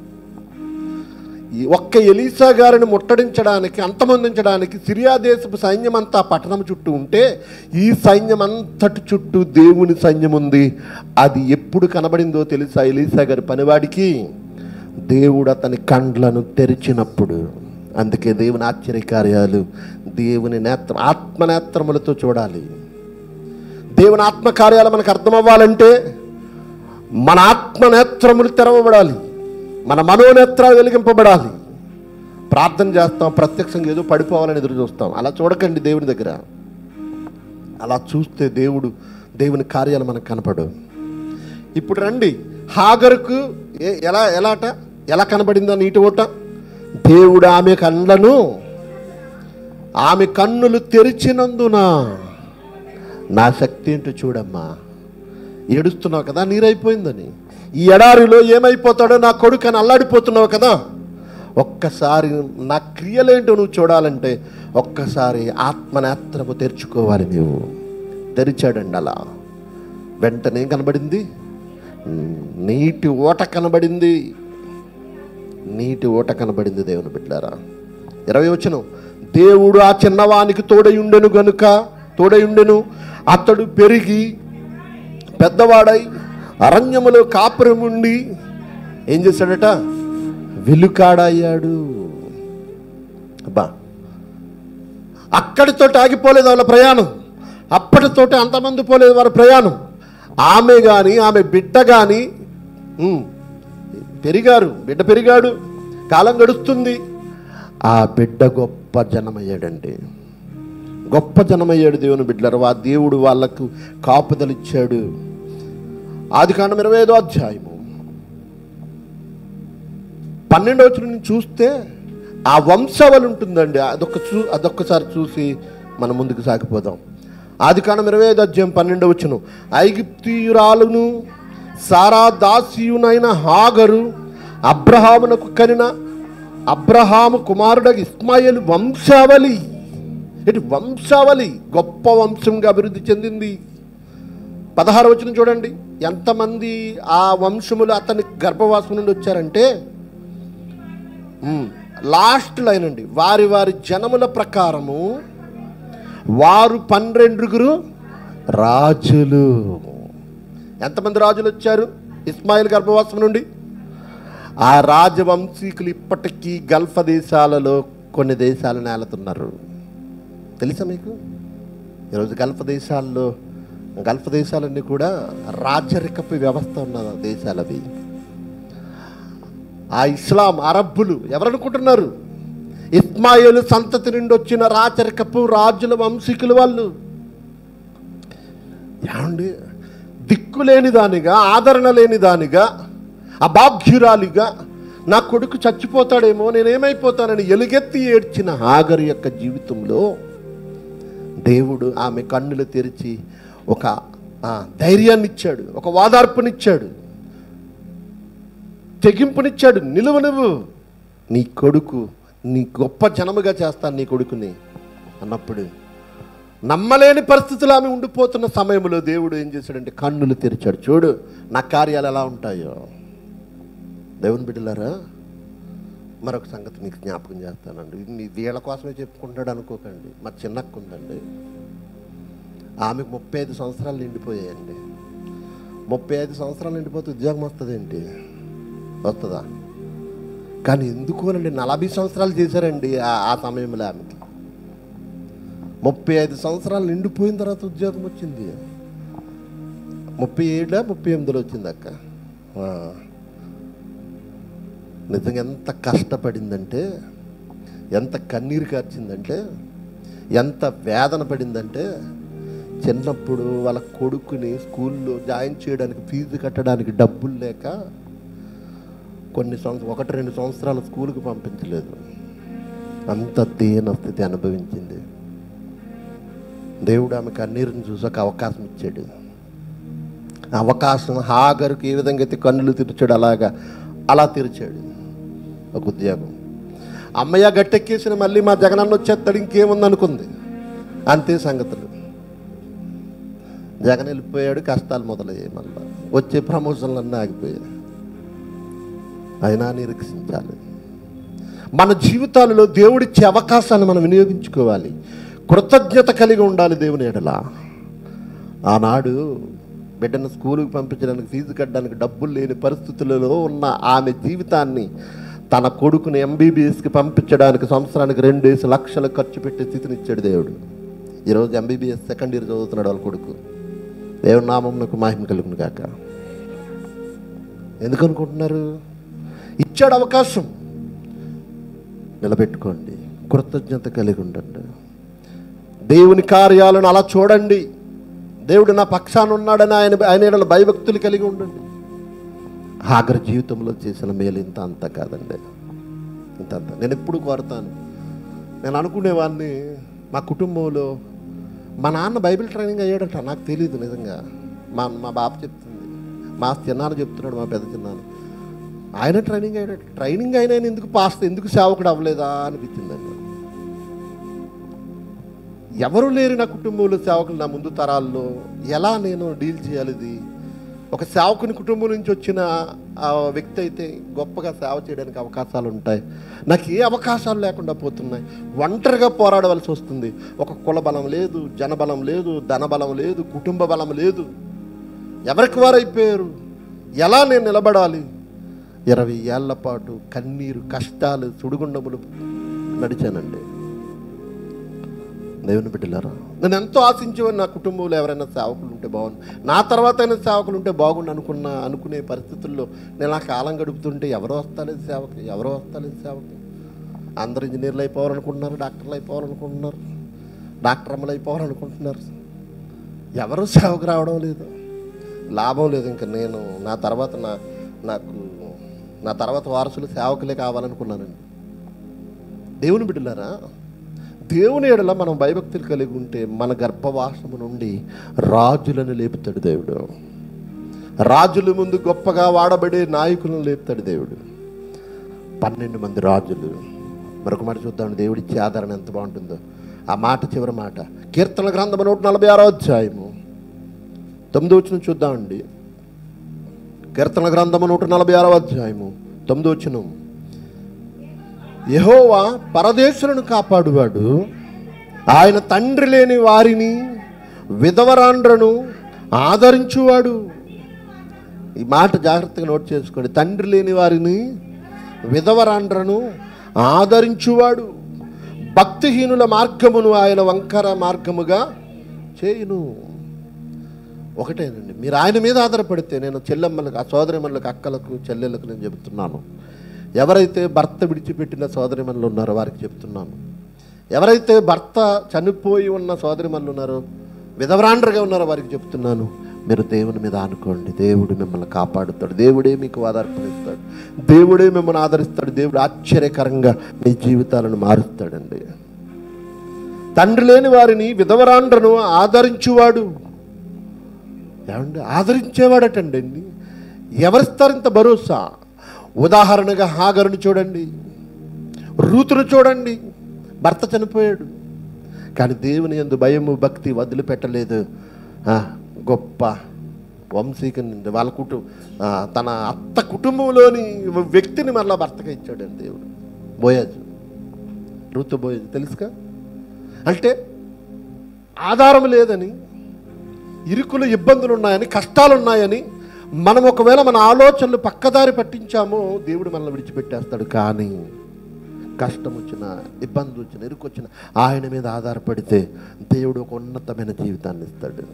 ఈ ఒక్క ఎలీసా గారిని ముట్టడించడానికి అంతమొందించడానికి సిరియా దేశపు సైన్యం అంతా పట్టణం చుట్టూ ఉంటే ఈ సైన్యం అంతటి చుట్టూ దేవుని సైన్యం ఉంది అది ఎప్పుడు కనబడిందో తెలుసా ఎలీసా గారి పనివాడికి దేవుడు అతని కండ్లను తెరిచినప్పుడు అందుకే దేవుని ఆశ్చర్యకార్యాలు దేవుని నేత్ర ఆత్మనేత్రములతో చూడాలి దేవుని ఆత్మకార్యాలు మనకు అర్థమవ్వాలంటే మన ఆత్మనేత్రములు తెరవబడాలి మన మనోనేత్రాలు వెలిగింపబడాలి ప్రార్థన చేస్తాం ప్రత్యక్షంగా ఏదో పడిపోవాలని ఎదురు చూస్తాం అలా చూడకండి దేవుని దగ్గర అలా చూస్తే దేవుడు దేవుని కార్యాలు మనకు కనపడు ఇప్పుడు రండి హాగరుకు ఏ- ఎలా ఎలాట ఎలా కనబడిందా నీటి ఓట దేవుడు ఆమె కండ్లను ఆమె కన్నులు తెరిచినందున నా శక్తి ఏంటో చూడమ్మా ఏడుస్తున్నావు కదా నీరైపోయిందని ఈ ఎడారిలో ఏమైపోతాడో నా కొడుకు అని అల్లాడిపోతున్నావు కదా ఒక్కసారి నా క్రియలేంటో నువ్వు చూడాలంటే ఒక్కసారి ఆత్మనేత్రము తెరుచుకోవాలి నీవు తెరిచాడండి అలా వెంటనే ఏం కనబడింది నీటి ఓట కనబడింది నీటి ఓట కనబడింది దేవుని బిడ్డారా ఇరవై వచ్చను దేవుడు ఆ చిన్నవానికి తోడయుండెను గనుక తోడయుండెను అతడు పెరిగి పెద్దవాడై అరణ్యములో కాపురముండి ఏం చేశాడట వెలుకాడయ్యాడు అబ్బా అక్కడితో ఆగిపోలేదు వాళ్ళ ప్రయాణం అప్పటితోటి అంతమంది పోలేదు వారి ప్రయాణం ఆమె కానీ ఆమె బిడ్డ కానీ పెరిగారు బిడ్డ పెరిగాడు కాలం గడుస్తుంది ఆ బిడ్డ గొప్ప జనమయ్యాడండి గొప్ప జనమయ్యాడు దేవుని బిడ్డలు ఆ దేవుడు వాళ్ళకు కాపుదలిచ్చాడు ఆది కాండం ఇరవై ఐదో అధ్యాయము పన్నెండవ వచనం చూస్తే ఆ వంశావళి ఉంటుందండి అదొక చూ అదొక్కసారి చూసి మనం ముందుకు సాగిపోదాం ఆది కాండం ఇరవై ఐదు అధ్యాయం పన్నెండవ వచనం ఐగుప్తియురాలును సారా దాసియునైన హాగరు అబ్రహామునకు కనిన అబ్రహాము కుమారుడ ఇస్మాయిల్ వంశావళి ఇటు వంశావళి గొప్ప వంశంగా అభివృద్ధి చెందింది పదహారు వచ్చిన చూడండి ఎంతమంది ఆ వంశములు అతని గర్భవాసం నుండి వచ్చారంటే ఉమ్, లాస్ట్ లైన్ అండి వారి వారి జనముల ప్రకారము వారు పన్నెండుగురు రాజులు ఎంతమంది రాజులు వచ్చారు ఇస్మాయిల్ గర్భవాసం నుండి ఆ రాజవంశీకులు ఇప్పటికీ గల్ఫ్ దేశాలలో కొన్ని దేశాలు నేలుతున్నారు తెలుసా మీకు ఈరోజు గల్ఫ్ దేశాల్లో గల్ఫ్ దేశాలన్నీ కూడా రాజరికపు వ్యవస్థ ఉన్న దేశాలు అవి ఆ ఇస్లాం అరబ్బులు ఎవరనుకుంటున్నారు ఇస్మాయిల్ సంతతి నుండి వచ్చిన రాచరికపు రాజుల వంశీకులు వాళ్ళు ఏమండి దిక్కులేని దానిగా ఆదరణ లేని దానిగా అభాగ్యురాలిగా నా కొడుకు చచ్చిపోతాడేమో నేనేమైపోతానని ఎలుగెత్తి ఏడ్చిన హాగరు యొక్క జీవితంలో దేవుడు ఆమె కన్నులు తెరిచి ఒక ఆ, ధైర్యాన్ని ఇచ్చాడు ఒక వాదార్పునిచ్చాడు తెగింపునిచ్చాడు నిలువ నువ్వు నీ కొడుకు నీ గొప్ప జనముగా చేస్తాను నీ కొడుకుని అన్నప్పుడు నమ్మలేని పరిస్థితులు ఆమె ఉండిపోతున్న సమయంలో దేవుడు ఏం చేశాడంటే కన్నులు తెరిచాడు చూడు నా కార్యాలు ఎలా ఉంటాయో దేవుని బిడ్డలారా మరొక సంగతి మీకు జ్ఞాపకం చేస్తానండి ఇది మీ వీళ్ళ కోసమే చెప్పుకుంటాడు అనుకోకండి మా చిన్నక్క ఉందండి ఆమెకు ముప్పై ఐదు సంవత్సరాలు నిండిపోయాయండి ముప్పై ఐదు సంవత్సరాలు నిండిపోతే ఉద్యోగం వస్తుందేంటి వస్తుందా కానీ ఎందుకోనండి నలభై సంవత్సరాలు చేశారండి ఆ- ఆ సమయంలో ఆమెకి ముప్పై ఐదు సంవత్సరాలు నిండిపోయిన తర్వాత ఉద్యోగం వచ్చింది ముప్పై ఏడా ముప్పై ఎనిమిదిలో వచ్చింది అక్క ఆ. నిజంగా ఎంత కష్టపడిందంటే ఎంత కన్నీరు కార్చిందంటే ఎంత వేదన పడిందంటే చిన్నప్పుడు వాళ్ళ కొడుకుని స్కూల్లో జాయిన్ చేయడానికి ఫీజు కట్టడానికి డబ్బులు లేక కొన్ని సంవత్సరం ఒకటి రెండు సంవత్సరాలు స్కూల్కి పంపించలేదు అంత దీన స్థితి అనుభవించింది దేవుడు ఆమె కన్నీరుని చూసాక అవకాశం ఇచ్చాడు ఆ అవకాశం హాగరుకు ఏ విధంగా అయితే కన్నులు తెరిచాడు అలాగా అలా తెరిచాడు ఒక ఉద్యోగం అమ్మయ్య గట్టెక్కేసిన మళ్ళీ మా జగనన్న వచ్చేస్తాడు ఇంకేముంది అనుకుంది అంతే సంగతులు జగన్ వెళ్ళిపోయాడు కష్టాలు మొదలయ్యాయి మళ్ళీ వచ్చే ప్రమోషన్లు అన్నీ ఆగిపోయాయి అయినా నిరీక్షించాలి మన జీవితాలలో దేవుడిచ్చే అవకాశాన్ని మనం వినియోగించుకోవాలి కృతజ్ఞత కలిగి ఉండాలి దేవుని ఎడల ఆనాడు బిడ్డను స్కూలుకి పంపించడానికి ఫీజు కట్టడానికి డబ్బులు లేని పరిస్థితులలో ఉన్న ఆమె జీవితాన్ని తన కొడుకుని ఎంబీబీఎస్కి పంపించడానికి సంవత్సరానికి రెండేసి లక్షలు ఖర్చు పెట్టే స్థితిని ఇచ్చాడు దేవుడు ఈరోజు ఎంబీబీఎస్ సెకండ్ ఇయర్ చదువుతున్నాడు వాళ్ళ కొడుకు దేవుడి నామంకు మహిమ కలుగును కాక ఎందుకు అనుకుంటున్నారు ఇచ్చాడు అవకాశం నిలబెట్టుకోండి కృతజ్ఞత కలిగి ఉండండి దేవుని కార్యాలను అలా చూడండి దేవుడు నా పక్షాన ఉన్నాడని ఆయన ఆయన ఎడల భయభక్తులు కలిగి ఉండండి హాగర్ జీవితంలో చేసిన మేలు ఇంత అంత కాదండి ఇంత అంత నేను ఎప్పుడు కోరుతాను నేను అనుకునేవాడిని మా కుటుంబంలో మా నాన్న బైబిల్ ట్రైనింగ్ అయ్యాడట నాకు తెలియదు నిజంగా మా మా బాబు చెప్తుంది మా చిన్నాన్న చెప్తున్నాడు మా పెద్ద చిన్నాన్న ఆయన ట్రైనింగ్ అయ్యాడు ట్రైనింగ్ అయిన ఆయన ఎందుకు పాస్ ఎందుకు సేవకుడు అవ్వలేదా అనిపించిందండి ఎవరు లేరు నా కుటుంబంలో సేవకులు నా ముందు తరాల్లో ఎలా నేను డీల్ చేయాలి ఇది ఒక సేవకుని కుటుంబం నుంచి వచ్చిన ఆ వ్యక్తి అయితే గొప్పగా సేవ చేయడానికి అవకాశాలు ఉంటాయి నాకు ఏ అవకాశాలు లేకుండా పోతున్నాయి ఒంటరిగా పోరాడవలసి వస్తుంది ఒక కుల బలం లేదు జనబలం లేదు ధనబలం లేదు కుటుంబ బలం లేదు ఎవరికి వారు అయిపోయారు ఎలా నేను నిలబడాలి ఇరవై ఏళ్ల పాటు కన్నీరు కష్టాలు సుడిగుండములు నడిచానండి దేవుని బిడ్డలారా నేను ఎంతో ఆశించేవాడిని నా కుటుంబంలో ఎవరైనా సేవకులు ఉంటే బాగుండు నా తర్వాత అయినా సేవకులు ఉంటే బాగుండు అనుకున్న అనుకునే పరిస్థితుల్లో నేను ఆ కాలం గడుపుతుంటే ఎవరో వస్తాలేదు సేవకి ఎవరో వస్తాలేదు సేవకి అందరూ ఇంజనీర్లు అయిపోవాలనుకుంటున్నారు డాక్టర్లు అయిపోవాలనుకుంటున్నారు డాక్టర్ అమ్మలు అయిపోవాలనుకుంటున్నారు ఎవరు సేవకు రావడం లేదు లాభం లేదు ఇంకా నేను నా తర్వాత నా నాకు నా తర్వాత వారసులు సేవకులే కావాలనుకున్నానండి దేవుని బిడ్డలారా దేవుని ఎడల మనం భయభక్తులు కలిగి ఉంటే మన గర్భవాసము నుండి రాజులను లేపుతాడు దేవుడు రాజుల ముందు గొప్పగా వాడబడే నాయకులను లేపుతాడు దేవుడు పన్నెండు మంది రాజులు మరొక మాట చూద్దాం దేవుడిచ్చే ఆదరణ ఎంత బాగుంటుందో ఆ మాట చివరి మాట కీర్తన గ్రంథం నూట నలభై ఆరో అధ్యాయము తొమ్మిది వచ్చిన చూద్దామండి కీర్తన గ్రంథము నూట నలభై ఆరో అధ్యాయము తొమ్మిది వచ్చిన యహోవా పరదేశులను కాపాడువాడు ఆయన తండ్రి లేని వారిని విధవరాండ్రను ఆదరించువాడు ఈ మాట జాగ్రత్తగా నోట్ చేసుకోండి తండ్రి లేని వారిని విధవరాండ్రను ఆదరించువాడు భక్తిహీనుల మార్గమును ఆయన వంకర మార్గముగా చేయును ఒకటేనండి మీరు ఆయన మీద ఆధారపడితే నేను చెల్లెమ్మలకు ఆ సోదరిమణులకు అక్కలకు చెల్లెళ్ళకు నేను చెబుతున్నాను ఎవరైతే భర్త విడిచిపెట్టిన సోదరిమణులు ఉన్నారో వారికి చెప్తున్నాను ఎవరైతే భర్త చనిపోయి ఉన్న సోదరిమణులు ఉన్నారో విధవరాండ్రగా ఉన్నారో వారికి చెప్తున్నాను మీరు దేవుని మీద ఆనుకోండి దేవుడు మిమ్మల్ని కాపాడుతాడు దేవుడే మీకు ఆధారపడిస్తాడు దేవుడే మిమ్మల్ని ఆదరిస్తాడు దేవుడు ఆశ్చర్యకరంగా మీ జీవితాలను మారుస్తాడండి తండ్రి లేని వారిని విధవరాండ్రను ఆదరించువాడు ఏమండి ఆదరించేవాడటండి అండి ఎవరిస్తారు ఇంత భరోసా ఉదాహరణగా హాగరుని చూడండి రూతును చూడండి భర్త చనిపోయాడు కానీ దేవుని ఎందు భయము భక్తి వదిలిపెట్టలేదు ఆ, గొప్ప వంశీకుని వాళ్ళ కుటుంబ తన అత్త కుటుంబంలోని వ్యక్తిని మరలా భర్తగా ఇచ్చాడండి దేవుడు బోయాజు ఋతు బోయాజు తెలుసుగా అంటే ఆధారం లేదని ఇరుకులు ఇబ్బందులు ఉన్నాయని కష్టాలు ఉన్నాయని మనం ఒకవేళ మన ఆలోచనలు పక్కదారి పట్టించామో దేవుడు మనల్ని విడిచిపెట్టేస్తాడు కానీ కష్టం వచ్చిన ఇబ్బంది వచ్చిన ఇరుకు వచ్చిన ఆయన మీద ఆధారపడితే దేవుడు ఒక ఉన్నతమైన జీవితాన్ని ఇస్తాడు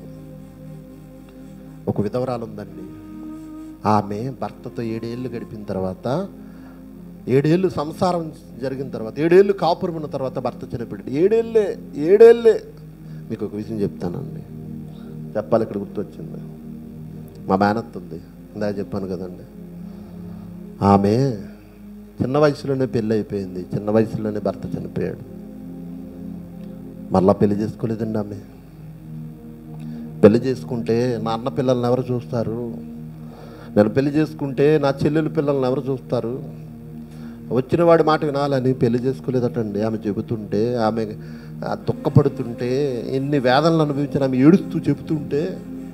ఒక విధవరాలు ఉందండి ఆమె భర్తతో ఏడేళ్ళు గడిపిన తర్వాత ఏడేళ్ళు సంసారం జరిగిన తర్వాత ఏడేళ్ళు కాపురం ఉన్న తర్వాత భర్త చనిపోయాడు ఏడేళ్ళే ఏడేళ్ళే మీకు ఒక విషయం చెప్తానండి చెప్పాలి ఇక్కడ గుర్తొచ్చింది మా మేనత్త ఉంది ఇందాక చెప్పాను కదండి ఆమె చిన్న వయసులోనే పెళ్ళి అయిపోయింది చిన్న వయసులోనే భర్త చనిపోయాడు మళ్ళా పెళ్లి చేసుకోలేదండి ఆమె పెళ్లి చేసుకుంటే నా అన్న పిల్లల్ని ఎవరు చూస్తారు నేను పెళ్లి చేసుకుంటే నా చెల్లెలు పిల్లల్ని ఎవరు చూస్తారు వచ్చిన వాడి మాట వినాలని పెళ్లి చేసుకోలేదటండి ఆమె చెబుతుంటే ఆమె ఆ దుఃఖపడుతుంటే ఎన్ని వేదనలు అనుభవించిన ఆమె ఏడుస్తూ చెబుతుంటే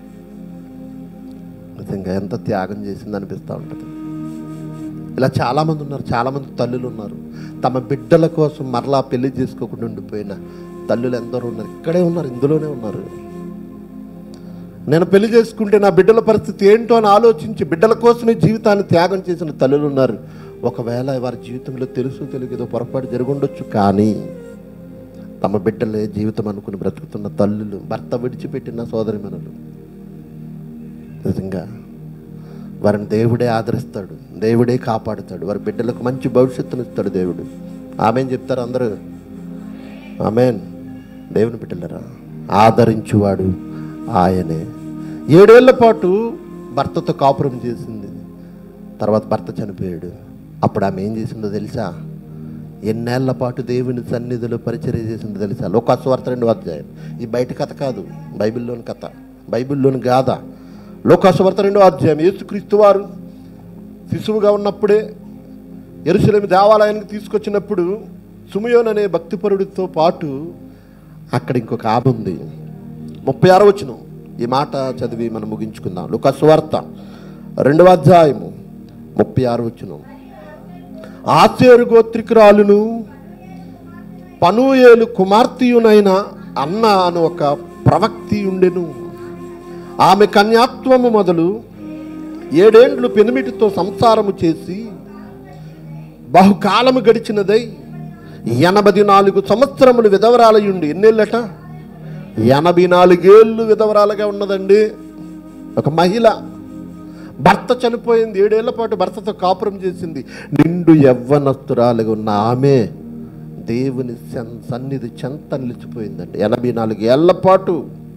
నిజంగా ఎంత త్యాగం చేసింది అనిపిస్తూ ఉంటుంది ఇలా చాలామంది ఉన్నారు చాలామంది తల్లులు ఉన్నారు తమ బిడ్డల కోసం మరలా పెళ్లి చేసుకోకుండా ఉండిపోయిన తల్లులు ఎందరో ఉన్నారు ఇక్కడే ఉన్నారు ఇందులోనే ఉన్నారు నేను పెళ్లి చేసుకుంటే నా బిడ్డల పరిస్థితి ఏంటో అని ఆలోచించి బిడ్డల కోసమే జీవితాన్ని త్యాగం చేసిన తల్లులు ఉన్నారు ఒకవేళ వారి జీవితంలో తెలుసు తెలియదు ఏదో పొరపాటు జరుగుండొచ్చు కానీ తమ బిడ్డలే జీవితం అనుకుని బ్రతుకుతున్న తల్లులు భర్త విడిచిపెట్టిన సోదరిమణులు నిజంగా వారిని దేవుడే ఆదరిస్తాడు దేవుడే కాపాడుతాడు వారి బిడ్డలకు మంచి భవిష్యత్తును ఇస్తాడు దేవుడు ఆమెన్ చెప్తారు అందరూ ఆమెన్ దేవుని బిడ్డలరా ఆదరించువాడు ఆయనే ఏడేళ్ల పాటు భర్తతో కాపురం చేసింది తర్వాత భర్త చనిపోయాడు అప్పుడు ఆమె ఏం చేసిందో తెలుసా ఎన్నేళ్ల పాటు దేవుని సన్నిధిలో పరిచర్య చేసిందో తెలుసా లోకాసువార్త రెండు అధ్యాయం ఈ బయట కథ కాదు బైబిల్లోని కథ బైబిల్లోని గాథ లోకాసువార్త రెండో అధ్యాయం యేసుక్రీస్తు వారు శిశువుగా ఉన్నప్పుడే ఎరుసలేమి దేవాలయానికి తీసుకొచ్చినప్పుడు సుమయోన్ అనే భక్తిపరుడితో పాటు అక్కడ ఇంకొక ఆమె ఉంది ముప్పై ఆరు వచ్చిన ఈ మాట చదివి మనం ముగించుకుందాం లుకస్వార్త రెండవ అధ్యాయము ముప్పై ఆరు వచ్చిన ఆసేరు గోత్రికురాలును పనుయేలు కుమార్తెయునైన అన్న అను ఒక ప్రవక్తి ఉండెను ఆమె కన్యాత్వము మొదలు ఏడేండ్లు పెనిమిటితో సంసారము చేసి బహుకాలము గడిచినదై ఎనభై నాలుగు సంవత్సరములు విధవరాలయుండి ఎన్నేళ్ళట ఎనభై నాలుగేళ్ళు విధవరాలుగా ఉన్నదండి ఒక మహిళ భర్త చనిపోయింది ఏడేళ్ల పాటు భర్తతో కాపురం చేసింది నిండు యవ్వనస్తురాలుగా ఉన్న ఆమె దేవుని సన్- సన్నిధి చెంత నిలిచిపోయిందండి ఎనభై నాలుగు ఏళ్ల పాటు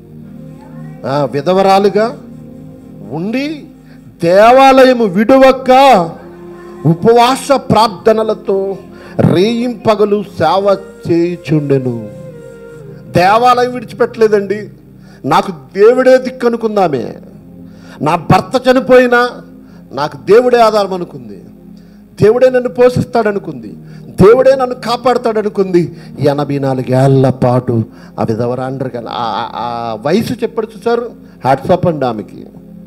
ఆ, విధవరాలుగా ఉండి దేవాలయము విడువక్క ఉపవాస ప్రార్థనలతో రేయింపగలు సేవ చేయుచుండెను దేవాలయం విడిచిపెట్టలేదండి నాకు దేవుడే దిక్కు అనుకుందామే నా భర్త చనిపోయినా నాకు దేవుడే ఆధారం అనుకుంది దేవుడే నన్ను పోషిస్తాడనుకుంది దేవుడే నన్ను కాపాడుతాడనుకుంది ఎనభై నాలుగేళ్ల పాటు ఆ విధవరాండ్రు కానీ ఆ వయసు చెప్పడు చూసారు హ్యాట్సప్ అండి ఆమెకి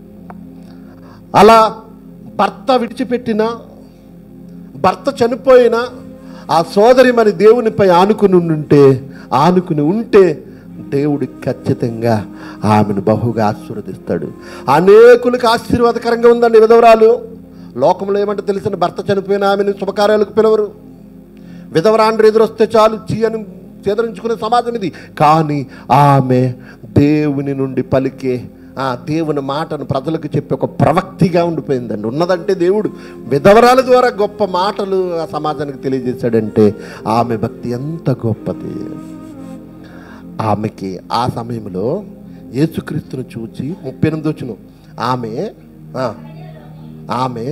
అలా భర్త విడిచిపెట్టిన భర్త చనిపోయినా ఆ సోదరి మరి దేవునిపై ఆనుకుని ఉంటే ఆనుకుని ఉంటే దేవుడు ఖచ్చితంగా ఆమెను బహుగా ఆశీర్వదిస్తాడు అనేకులకు ఆశీర్వాదకరంగా ఉందండి విధవరాలు లోకంలో ఏమంటే తెలిసిన భర్త చనిపోయిన ఆమెను శుభకార్యాలకు పిలవరు విధవరాండ్రు ఎదురొస్తే చాలు చీయని చేదరించుకునే సమాజం ఇది కానీ ఆమె దేవుని నుండి పలికే ఆ దేవుని మాటను ప్రజలకు చెప్పి ఒక ప్రవక్తిగా ఉండిపోయిందండి ఉన్నదంటే దేవుడు విధవరాల ద్వారా గొప్ప మాటలు ఆ సమాజానికి తెలియజేశాడంటే ఆమె భక్తి ఎంత గొప్పది ఆమెకి ఆ సమయంలో యేసుక్రీస్తును చూచి ముప్పై ఎనిమిది వచ్చును ఆమె ఆ, ఆమె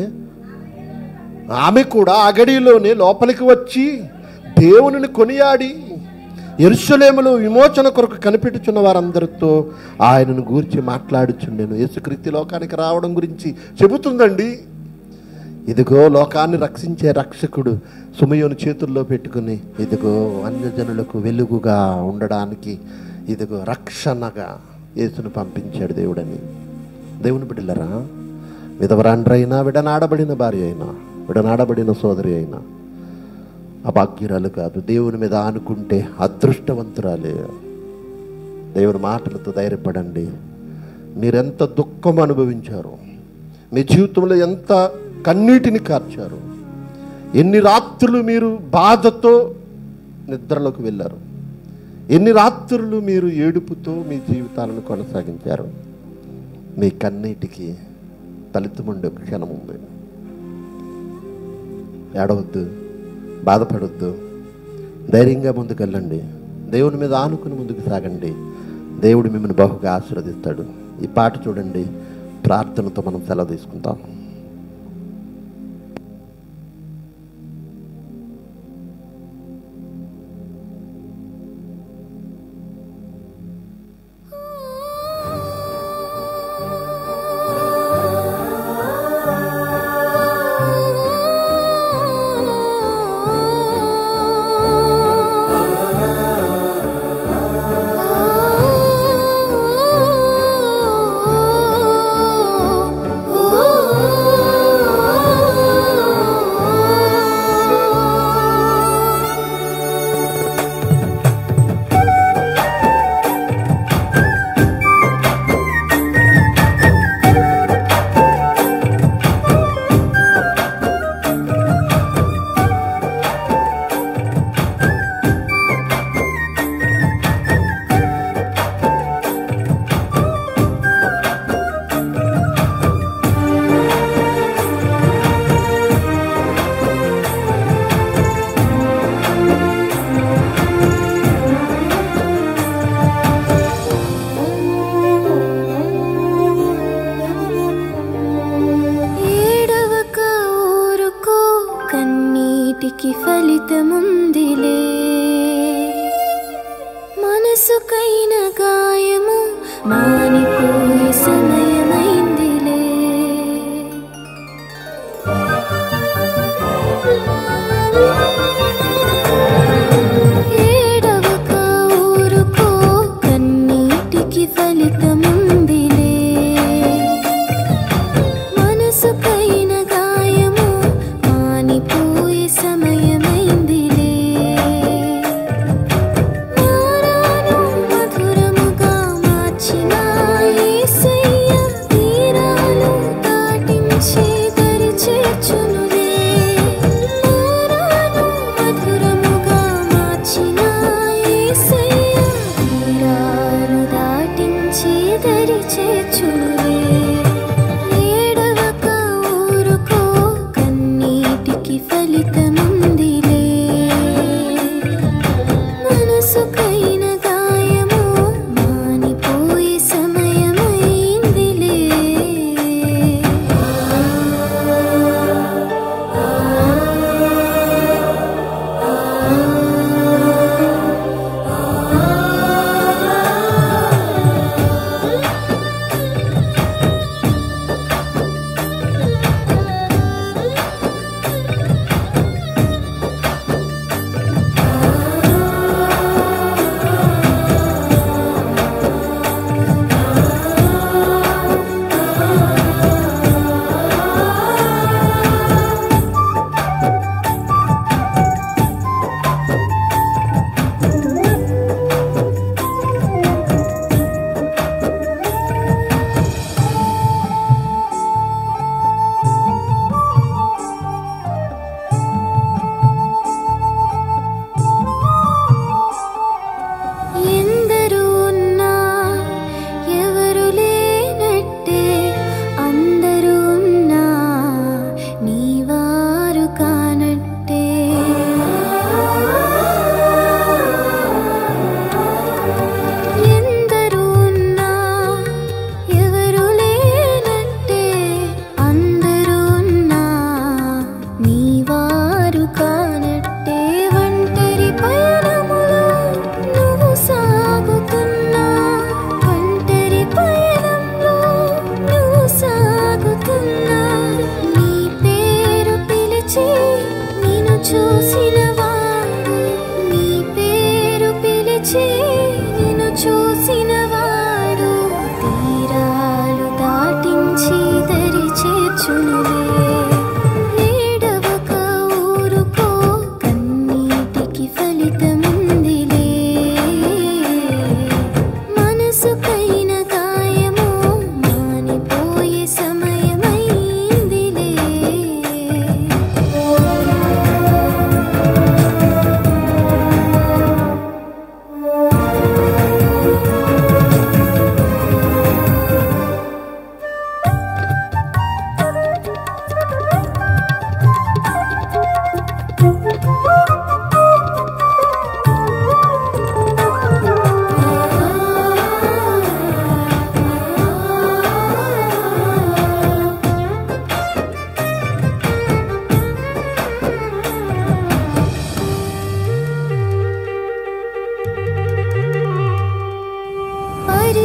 ఆమె కూడా అగడిలోనే లోపలికి వచ్చి దేవునిని కొనియాడి ఎరుసలేములో విమోచన కొరకు కనిపెట్టుచున్న వారందరితో ఆయనను గూర్చి మాట్లాడుచుండెను యేసుక్రీస్తు లోకానికి రావడం గురించి చెబుతుందండి ఇదిగో లోకాన్ని రక్షించే రక్షకుడు సుమయోని చేతుల్లో పెట్టుకుని ఇదిగో అన్యజనులకు వెలుగుగా ఉండడానికి ఇదిగో రక్షణగా యేసును పంపించాడు దేవుడని దేవుని బిడ్డలరా విధవరాండ్రైనా విడనాడబడిన భార్య అయినా విడనాడబడిన సోదరి అయినా అభాగ్యురాలు కాదు దేవుని మీద ఆనుకుంటే అదృష్టవంతురాలే దేవుని మాటలతో ధైర్యపడండి మీరెంత దుఃఖం అనుభవించారు మీ జీవితంలో ఎంత కన్నీటిని కార్చారు ఎన్ని రాత్రులు మీరు బాధతో నిద్రలోకి వెళ్ళారు ఎన్ని రాత్రులు మీరు ఏడుపుతో మీ జీవితాలను కొనసాగించారు మీ కన్నీటికి ఫలితం ఉండే ఒక క్షణం ఉంది ఏడవద్దు బాధపడొద్దు ధైర్యంగా ముందుకెళ్ళండి దేవుని మీద ఆనుకుని ముందుకు సాగండి దేవుడు మిమ్మల్ని బహుగా ఆశీర్వదిస్తాడు ఈ పాట చూడండి ప్రార్థనతో మనం సెలవు తీసుకుంటాం ఏడవక ఊరుకో కన్నీటికి ఫలితముందిలే మనసుకైన గాయము మానిపోయే సమయమైందిలే ఏడవక ఊరుకో కన్నీటికి ఫలితముందిలే మనసుకైన గాయము మానిపోయే సమయమైందిలే జ్ఞానాను మధురముగా మార్చిన యేసయ్య తీరాలు దాటించి దరి చేర్చునులే జ్ఞానాను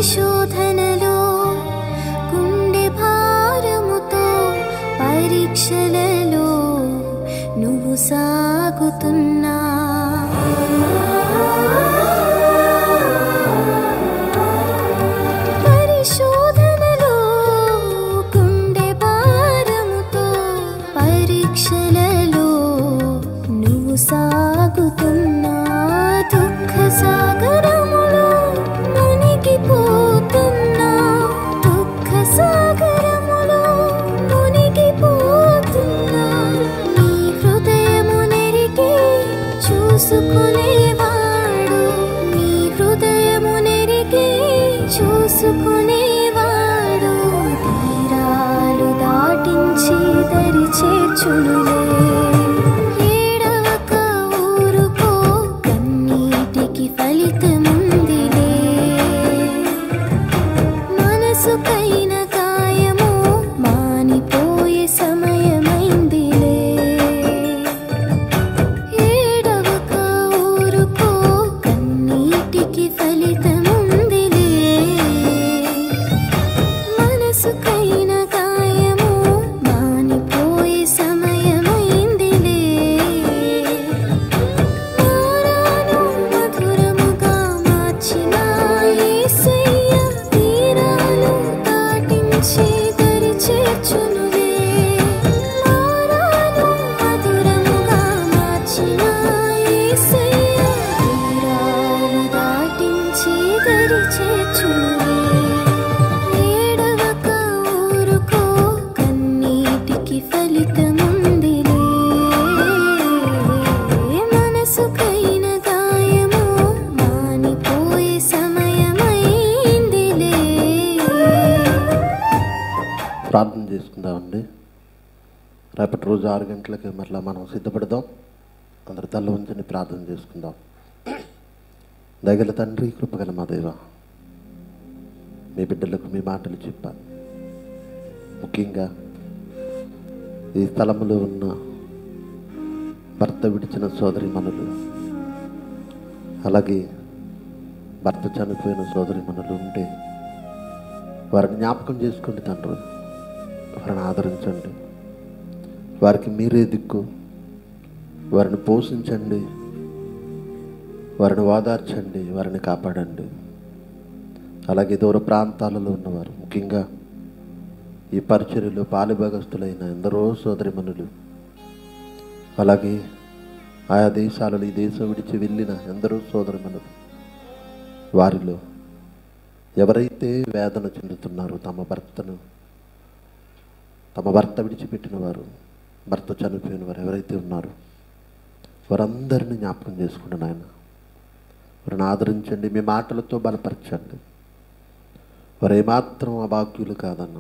పరిశోధనలో గుండె భారముతో పరీక్షలలో నువ్వు సాగుతున్నా పరిశోధనలో గుండె భారముతో పరీక్షలలో నువ్వు సాగుతున్నా దుఃఖ సాగరములో మునిగిపోతున్నా దుఃఖ సాగరములో మునిగిపోతున్నా నీ హృదయము నెరిగి చూసుకునేవాడు నీ హృదయము నెరిగి చూసుకునేవాడు తీరాలు దాటించి దరి చేర్చునులే ఏడవక ఊరుకో కన్నీటికి ఫలితముందిలే మనసుకైన గాయము మానిపోయే సమయమైందిలే ఏడవక ఊరుకో కన్నీటికి ఫలితముందిలే మనసుకైన గాయము మానిపోయే సమయమైందిలే మారాను మధురముగా మార్చిన యేసయ్య తీరాలు దాటించి దరి చేర్చునులే మారాను మధురముగా మార్చిన యేసయ్య తీరాలు దాటించి దరి చేర్చునులే ఏడవక ఊరుకో కన్నీటికి ఫలితముందిలే మనసుకైన గాయము మానిపోయే సమయమైందిలే ప్రార్థన చేసుకుందామండి రేపటి రోజు ఆరు గంటలకి మరలా మనం సిద్ధపడదాం అందరు తల్ల ఉంచని ప్రార్థన చేసుకుందాం దగల తండ్రి కృపగల మా దేవ మీ బిడ్డలకు మీ మాటలు చెప్పాను ముఖ్యంగా ఈ స్థలంలో ఉన్న భర్త విడిచిన సోదరి మనులు అలాగే భర్త చనిపోయిన సోదరి మనులు ఉంటే వారిని జ్ఞాపకం చేసుకోండి తండ్రి వారిని ఆదరించండి వారికి మీరే దిక్కు వారిని పోషించండి వారిని ఓదార్చండి వారిని కాపాడండి అలాగే దూర ప్రాంతాలలో ఉన్నవారు ముఖ్యంగా ఈ పరిచర్యలో పాలుభాగస్తులైన ఎందరో సోదరిమణులు అలాగే ఆయా దేశాలలో ఈ దేశం విడిచి వెళ్ళిన ఎందరో సోదరిమణులు వారిలో ఎవరైతే వేదన చెందుతున్నారో తమ భర్తను తమ భర్త విడిచిపెట్టిన వారు భర్త చనిపోయిన వారు ఎవరైతే ఉన్నారో వారందరినీ జ్ఞాపకం చేసుకుంటాను ఆయన వారిని ఆదరించండి మీ మాటలతో బలపరచండి వారు ఏమాత్రం అభాగ్యులు కాదన్నా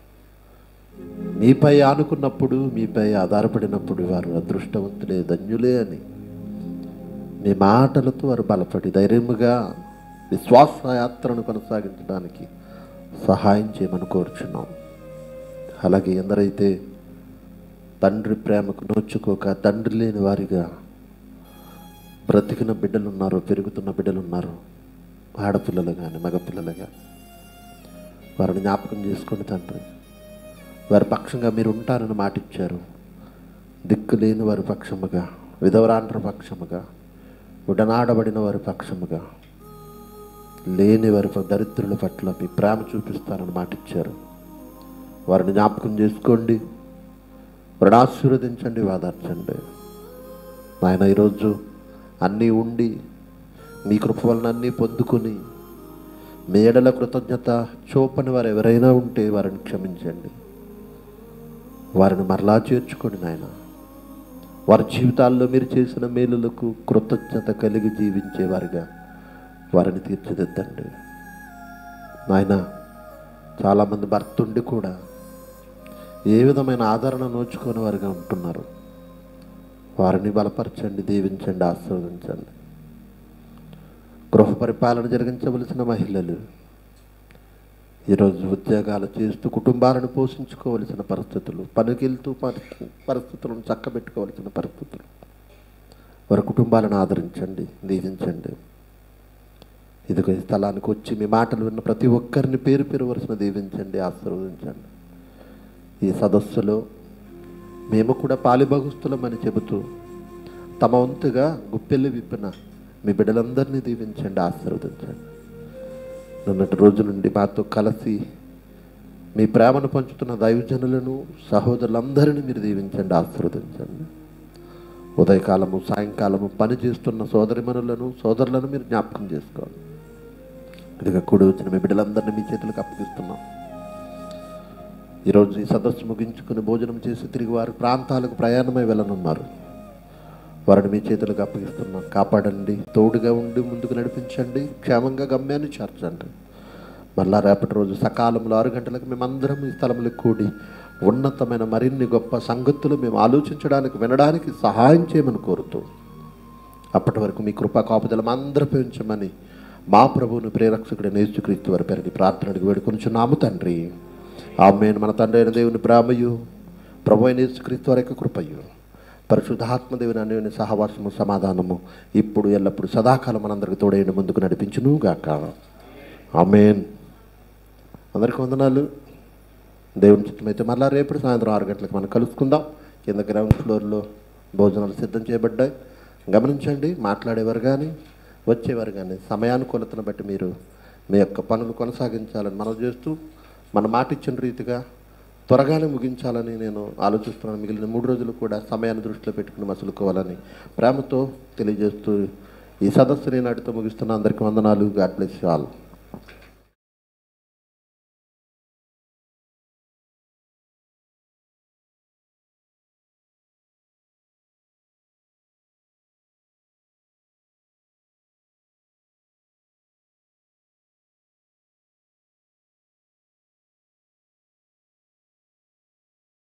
మీపై ఆనుకున్నప్పుడు మీపై ఆధారపడినప్పుడు వారు అదృష్టవంతులే ధన్యులే అని మీ మాటలతో వారు బలపడి ధైర్యముగా విశ్వాస యాత్రను కొనసాగించడానికి సహాయం చేయమని కోరుచున్నాం అలాగే ఎందరైతే తండ్రి ప్రేమకు నోచుకోక తండ్రి లేని వారిగా బ్రతికిన బిడ్డలు ఉన్నారు పెరుగుతున్న బిడ్డలు ఉన్నారు ఆడపిల్లలు కానీ మగపిల్లలు కానీ వారిని జ్ఞాపకం చేసుకుని తండ్రి వారి పక్షంగా మీరు ఉంటారని మాట ఇచ్చారు దిక్కు లేని వారి పక్షముగా విధవరాండ్ర పక్షముగా ఉడనాడబడిన వారి పక్షముగా లేని వారి ప- దరిద్రుల పట్ల మీ ప్రేమ చూపిస్తారని మాట ఇచ్చారు వారిని జ్ఞాపకం చేసుకోండి వారిని ఆశీర్వదించండి వాదార్చండి నాయన ఈరోజు అన్నీ ఉండి మీ కృప వలన అన్నీ పొందుకొని మీ ఎడల కృతజ్ఞత చూపని వారు ఎవరైనా ఉంటే వారిని క్షమించండి వారిని మరలా చేర్చుకోండి నాయన వారి జీవితాల్లో మీరు చేసిన మేలులకు కృతజ్ఞత కలిగి జీవించేవారిగా వారిని తీర్చిదిద్దండి నాయన చాలామంది భర్త ఉండి కూడా ఏ విధమైన ఆదరణ నోచుకొని వారిగా ఉంటున్నారు వారిని బలపరచండి దీవించండి ఆశీర్వదించండి గృహ పరిపాలన జరిగించవలసిన మహిళలు ఈరోజు ఉద్యోగాలు చేస్తూ కుటుంబాలను పోషించుకోవలసిన పరిస్థితులు పనికెళ్తూ పరి- పరిస్థితులను చక్కబెట్టుకోవలసిన పరిస్థితులు వారి కుటుంబాలను ఆదరించండి దీవించండి ఇదిగో ఈ స్థలానికి వచ్చి మీ మాటలు విన్న ప్రతి ఒక్కరిని పేరు పేరు వరుసన దీవించండి ఆశీర్వదించండి ఈ సదస్సులో మేము కూడా పాలిభగుస్తులమని చెబుతూ తమ వంతుగా గుప్పెళ్ళు విప్పిన మీ బిడ్డలందరినీ దీవించండి ఆశీర్వదించండి నిన్నటి రోజు నుండి మాతో కలిసి మీ ప్రేమను పంచుతున్న దైవజనులను సహోదరులందరినీ మీరు దీవించండి ఆశీర్వదించండి ఉదయకాలము సాయంకాలము పని చేస్తున్న సోదరిమనులను సోదరులను మీరు జ్ఞాపకం చేసుకోవాలి ఇదిగా కూడి వచ్చిన మీ బిడ్డలందరినీ మీ చేతులకు అప్పగిస్తున్నాం ఈరోజు ఈ సదస్సు ముగించుకుని భోజనం చేసి తిరిగి వారి ప్రాంతాలకు ప్రయాణమై వెళ్ళనున్నారు వారిని మీ చేతులకు అప్పగిస్తున్నాం కాపాడండి తోడుగా ఉండి ముందుకు నడిపించండి క్షేమంగా గమ్యాన్ని చేర్చండి మళ్ళా రేపటి రోజు సకాలంలో ఆరు గంటలకు మేమందరం ఈ స్థలంలో కూడి ఉన్నతమైన మరిన్ని గొప్ప సంగతులు మేము ఆలోచించడానికి వినడానికి సహాయం చేయమని కోరుతూ అప్పటి వరకు మీ కృపా కాపుదలం అందరిపై ఉంచమని మా ప్రభువుని ప్రేరక్షకుడు నేర్చుక్రీస్తు వారి పేరుని ప్రార్థనకు వేడుకొనిచున్నాము తండ్రి ఆమెను మన తండ్రి అయిన దేవుని ప్రేమయు ప్రభు అయిన యేసుక్రీస్తు వారి యొక్క కృపయు పరిశుద్ధాత్మదేవుని అనేని సహవాసము సమాధానము ఇప్పుడు ఎల్లప్పుడు సదాకాలం మనందరికి తోడైన ముందుకు నడిపించును గాక ఆమెన్ అందరికీ వందనాలు దేవుని చిత్తమైతే మళ్ళా రేపటి సాయంత్రం ఆరు గంటలకు మనం కలుసుకుందాం కింద గ్రౌండ్ ఫ్లోర్లో భోజనాలు సిద్ధం చేయబడ్డాయి గమనించండి మాట్లాడేవారు కానీ వచ్చేవారు కానీ సమయానుకూలతను బట్టి మీరు మీ యొక్క పనులు కొనసాగించాలని మనం చేస్తూ మన మాట ఇచ్చిన రీతిగా త్వరగానే ముగించాలని నేను ఆలోచిస్తున్నాను మిగిలిన మూడు రోజులు కూడా సమయాన్ని దృష్టిలో పెట్టుకుని మసులుకోవాలని ప్రేమతో తెలియజేస్తూ ఈ సదస్సుని నాటితో ముగిస్తున్న అందరికీ వందనాలు గాడ్ బ్లెస్ ఆల్